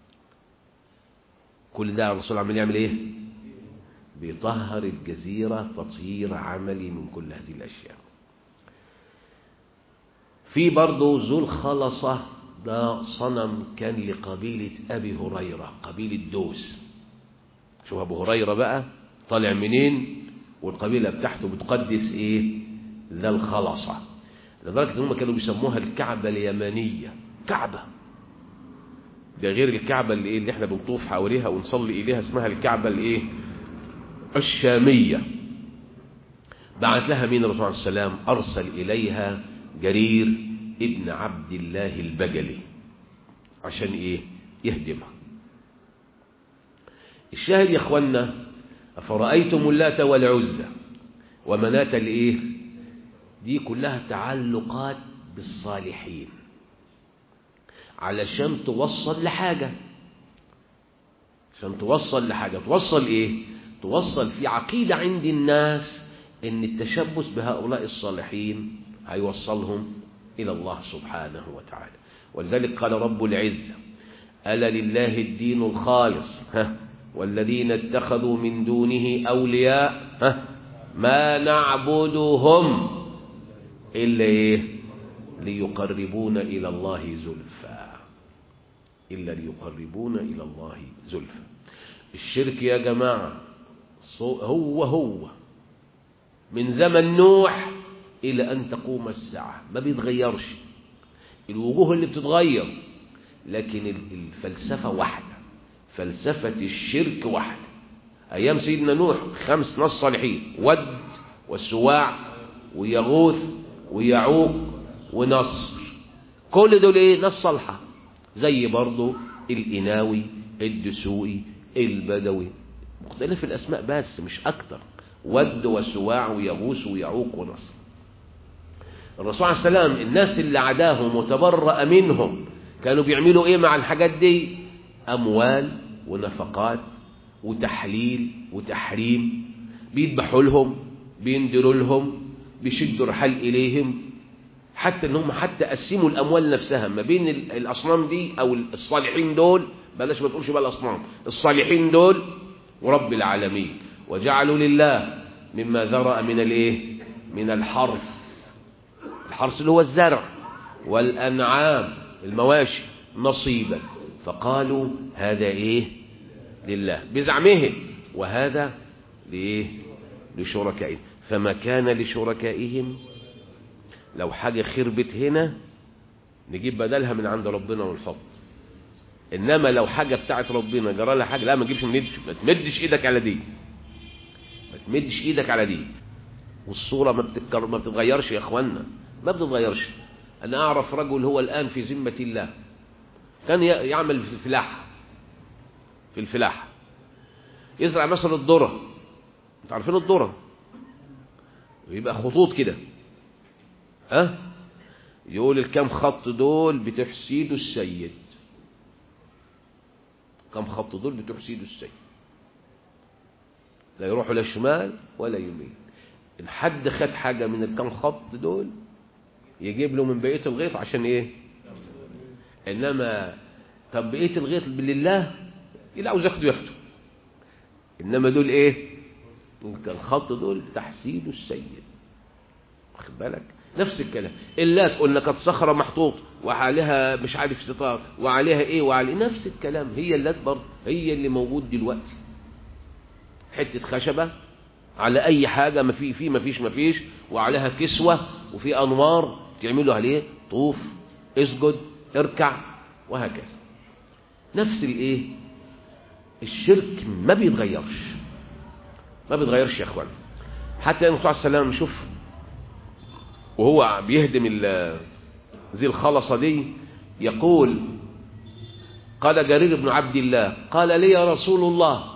كل ده الرسول عمال يعمل إيه بيطهر الجزيرة تطهير عملي من كل هذه الأشياء في برضه ذو الخلصة ده صنم كان لقبيلة أبي هريرة قبيلة دوس شوف أبو هريرة بقى طالع منين والقبيلة بتاعته بتقدس إيه ذا الخلصة لدرجة إن هم كانوا بيسموها الكعبة اليمانية كعبة ده غير الكعبة اللي, إيه اللي احنا بنطوف حواليها ونصلي إليها اسمها الكعبة الإيه الشامية بعت لها مين الرسول عليه السلام أرسل إليها جرير ابن عبد الله البجلي عشان إيه يهدمها الشاهد يا أخوانا أفرأيتم اللات والعزة ومناة الإيه دي كلها تعلقات بالصالحين علشان توصل لحاجة عشان توصل لحاجة توصل إيه توصل في عقيدة عند الناس ان التشبث بهؤلاء الصالحين هيوصلهم إلى الله سبحانه وتعالى ولذلك قال رب العزة ألا لله الدين الخالص ها والذين اتخذوا من دونه أولياء ها ما نعبدهم إلا إيه ليقربون إلى الله زلفى إلا ليقربون إلى الله زلفى الشرك يا جماعة هو هو من زمن نوح إلى أن تقوم الساعة ما بيتغيرش الوجوه اللي بتتغير لكن الفلسفة واحدة فلسفة الشرك واحدة أيام سيدنا نوح خمس ناس صالحين ود والسواع ويغوث ويعوق ونصر كل دول ايه ناس صالحة زي برضو الإناوي الدسوقي البدوي مختلف الأسماء بس مش أكتر ود وسواع ويغوث ويعوق ونصر الرسول عليه السلام الناس اللي عداهم وتبرأ منهم كانوا بيعملوا ايه مع الحاجات دي اموال ونفقات وتحليل وتحريم بيذبحوا لهم بيندروا لهم بيشدوا رحال اليهم حتى انهم حتى قسموا الاموال نفسها ما بين الاصنام دي او الصالحين دول بلاش ما تقولش بقى الاصنام الصالحين دول ورب العالمين وجعلوا لله مما ذرأ من الايه من الحرث الحرث اللي هو الزرع والانعام المواشي نصيبا فقالوا هذا ايه لله بزعمهم وهذا لايه لشركائهم فما كان لشركائهم لو حاجه خربت هنا نجيب بدلها من عند ربنا ونحط انما لو حاجه بتاعت ربنا جرى لها حاجه لا ما تجيبش من ما تمدش ايدك على دي ما تمدش ايدك على دي والصوره ما بتتكرر ما بتتغيرش يا اخوانا ما بتتغيرش انا اعرف رجل هو الان في ذمه الله كان يعمل في الفلاحه في الفلاحه يزرع مثلا الذره انتوا عارفين الذره يبقى خطوط كده ها أه؟ يقول الكام خط دول بتوع سيده السيد كم خط دول بتوع سيده السيد لا يروحوا لا شمال ولا يمين ان حد خد حاجه من الكام خط دول يجيب له من بقيه الغيط عشان ايه انما طب بقيه الغيط لله اللي عاوز ياخده ياخده انما دول ايه الخط دول تحسين السيد واخد بالك نفس الكلام اللات قلنا كانت صخره محطوط وعليها مش عارف ستار وعليها ايه وعلى نفس الكلام هي اللات برضه هي اللي موجود دلوقتي حته خشبه على اي حاجه ما في في ما فيش ما فيش وعليها كسوه وفي انوار تعملوا عليه طوف اسجد اركع وهكذا نفس الايه الشرك ما بيتغيرش ما بيتغيرش يا اخوان حتى النبي صلى الله عليه وسلم شوف وهو بيهدم ذي الخلصه دي يقول قال جرير بن عبد الله قال لي يا رسول الله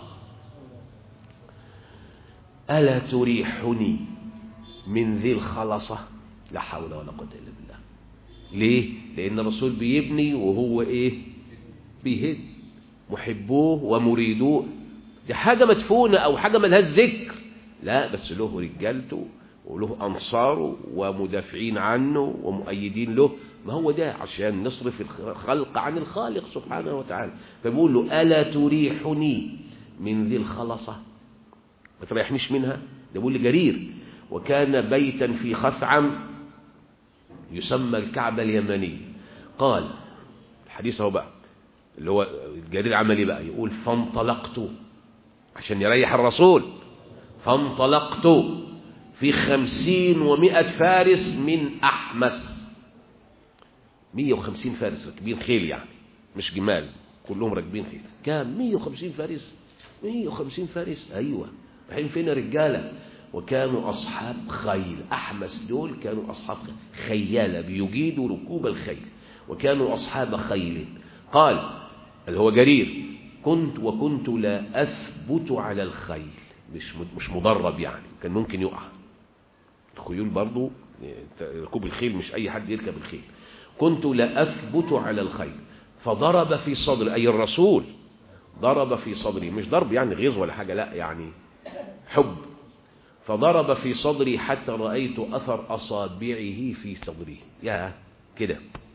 ألا تريحني من ذي الخلصة لا حول ولا قوة إلا بالله ليه لأن الرسول بيبني وهو إيه بيهد محبوه ومريدوه دي حاجة مدفونة أو حاجة ملهاش ذكر لا بس له رجالته وله أنصاره ومدافعين عنه ومؤيدين له ما هو ده عشان نصرف الخلق عن الخالق سبحانه وتعالى فبيقول له ألا تريحني من ذي الخلصة ما تريحنيش منها ده بيقول جرير وكان بيتا في خثعم يسمى الكعبة اليمنية قال الحديث اهو بقى اللي هو الجرير عمل ايه بقى يقول فانطلقت عشان يريح الرسول فانطلقت في خمسين ومائة فارس من أحمس مية وخمسين فارس راكبين خيل يعني مش جمال كلهم راكبين خيل كام مية وخمسين فارس مية وخمسين فارس أيوة رايحين فين رجالة وكانوا أصحاب خيل أحمس دول كانوا أصحاب خيالة بيجيدوا ركوب الخيل وكانوا أصحاب خيل قال اللي هو جرير كنت وكنت لا أثبت على الخيل مش مش مدرب يعني كان ممكن يقع الخيول برضو ركوب الخيل مش أي حد يركب الخيل كنت لا أثبت على الخيل فضرب في صدري أي الرسول ضرب في صدري مش ضرب يعني غيظ ولا حاجة لا يعني حب فضرب في صدري حتى رأيت أثر أصابعه في صدري يا كده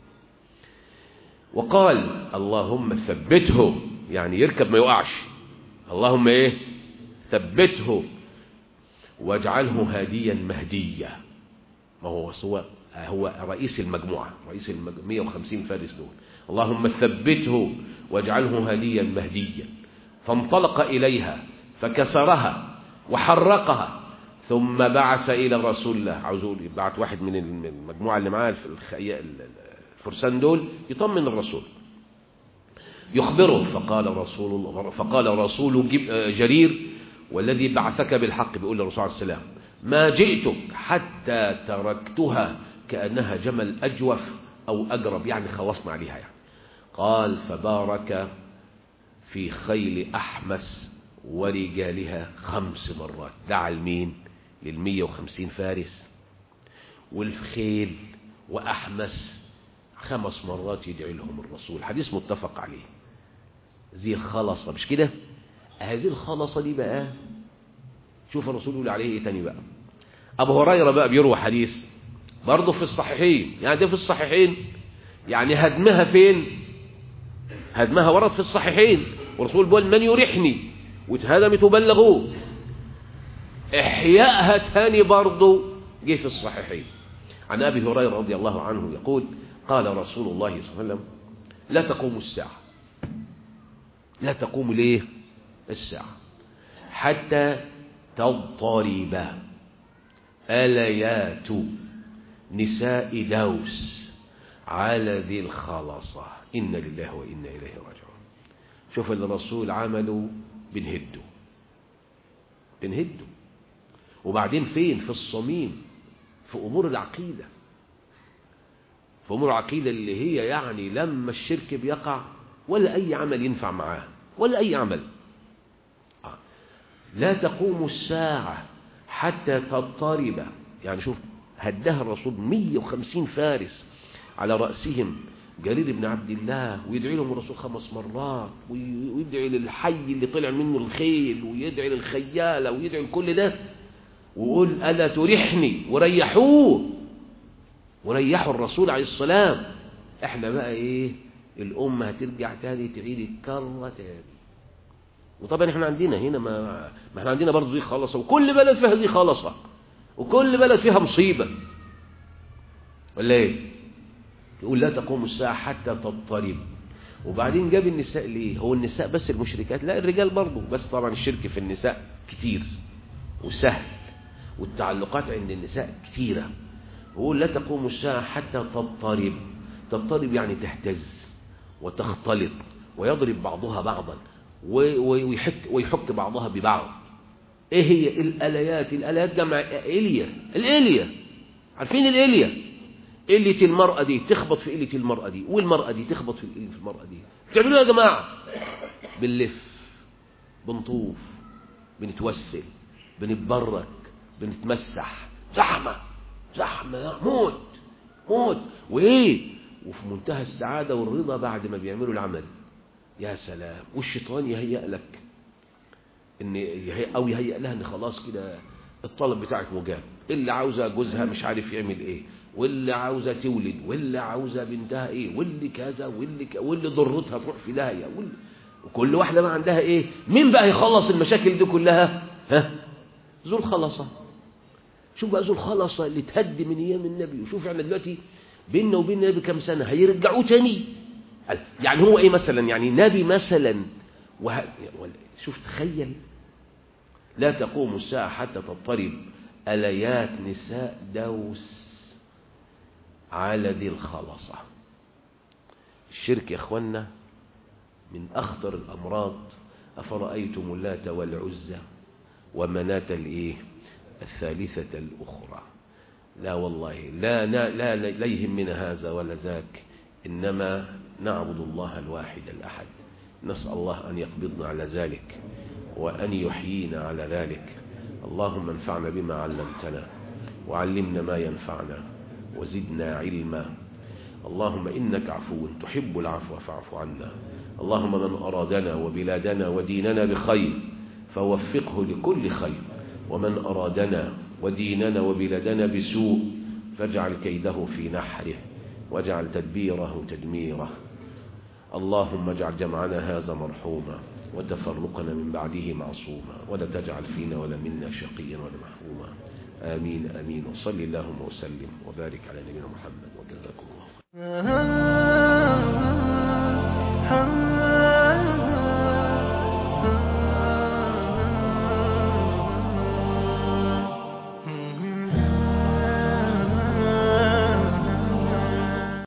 وقال اللهم ثبته يعني يركب ما يقعش اللهم ايه ثبته واجعله هاديا مهديا ما هو هو هو رئيس المجموعة رئيس المج... 150 فارس دول اللهم ثبته واجعله هاديا مهديا فانطلق إليها فكسرها وحرقها ثم بعث إلى رسول الله عاوز اقول بعت واحد من المجموعة اللي معاه الفرسان دول يطمن الرسول يخبره فقال رسول الله فقال رسول جرير والذي بعثك بالحق بيقول للرسول عليه السلام ما جئتك حتى تركتها كأنها جمل أجوف أو أجرب يعني خلصنا عليها يعني قال فبارك في خيل أحمس ورجالها خمس مرات دعا المين للمية وخمسين فارس والخيل وأحمس خمس مرات يدعي لهم الرسول حديث متفق عليه زي الخلصة مش كده هذه الخلصة دي بقى شوف الرسول يقول عليه ايه تاني بقى ابو هريرة بقى بيروى حديث برضه في الصحيحين يعني ده في الصحيحين يعني هدمها فين هدمها ورد في الصحيحين والرسول بيقول من يريحني واتهدمت وبلغوه احيائها تاني برضه جه في الصحيحين عن ابي هريره رضي الله عنه يقول قال رسول الله صلى الله عليه وسلم لا تقوم الساعه لا تقوم ليه الساعه حتى تضطرب اليات نساء دوس على ذي الخلصه إن لله وإنا إليه راجعون شوف اللي الرسول عمله بنهده بنهده وبعدين فين في الصميم في أمور العقيدة في أمور العقيدة اللي هي يعني لما الشرك بيقع ولا أي عمل ينفع معاه ولا أي عمل آه. لا تقوم الساعة حتى تضطرب يعني شوف هدها الرسول 150 فارس على رأسهم جرير بن عبد الله ويدعي لهم الرسول خمس مرات ويدعي للحي اللي طلع منه الخيل ويدعي للخيالة ويدعي لكل ده ويقول ألا تريحني وريحوه وريحوا الرسول عليه السلام احنا بقى ايه الأمة هترجع تاني تعيد الكرة تاني وطبعا احنا عندنا هنا ما, ما احنا عندنا برضه دي خلصة وكل بلد فيها دي خلصة وكل بلد فيها مصيبة ولا ايه يقول لا تقوم الساعة حتى تضطرب وبعدين جاب النساء ليه هو النساء بس المشركات لا الرجال برضه بس طبعا الشرك في النساء كتير وسهل والتعلقات عند النساء كتيرة يقول لا تقوم الساعة حتى تضطرب تضطرب يعني تهتز وتختلط ويضرب بعضها بعضا ويحك, ويحك بعضها ببعض ايه هي الاليات الاليات جمع اليا الاليا عارفين الاليا قلة المرأة دي تخبط في قلة المرأة دي والمرأة دي تخبط في قلة المرأة دي بتعملوا يا جماعة بنلف بنطوف بنتوسل بنتبرك بنتمسح زحمة زحمة موت موت وإيه وفي منتهى السعادة والرضا بعد ما بيعملوا العمل يا سلام والشيطان يهيأ لك إن يهيأ أو يهيأ لها إن خلاص كده الطلب بتاعك مجاب اللي عاوزة جوزها مش عارف يعمل إيه واللي عاوزة تولد واللي عاوزة بنتها ايه واللي كذا واللي ك... واللي ضرتها تروح في داهية واللي... وكل واحدة ما عندها ايه مين بقى يخلص المشاكل دي كلها ها ذو الخلصة شوف بقى ذو الخلصة اللي تهدي من ايام النبي وشوف احنا دلوقتي بيننا وبين النبي كام سنة هيرجعوه تاني يعني هو ايه مثلا يعني نبي مثلا وه... شوف تخيل لا تقوم الساعة حتى تضطرب أليات نساء دوس على ذي الخلصة الشرك يا اخوانا من أخطر الأمراض أفرأيتم اللات والعزى ومناة الإيه الثالثة الأخرى لا والله لا لا لا, لا يهمنا هذا ولا ذاك إنما نعبد الله الواحد الأحد نسأل الله أن يقبضنا على ذلك وأن يحيينا على ذلك اللهم انفعنا بما علمتنا وعلمنا ما ينفعنا وزدنا علما اللهم إنك عفو تحب العفو فاعف عنا اللهم من أرادنا وبلادنا وديننا بخير فوفقه لكل خير ومن أرادنا وديننا وبلادنا بسوء فاجعل كيده في نحره واجعل تدبيره تدميره اللهم اجعل جمعنا هذا مرحوما وتفرقنا من بعده معصوما ولا تجعل فينا ولا منا شقيا ولا محروما آمين آمين وصل اللهم وسلم وبارك على نبينا محمد وجزاكم الله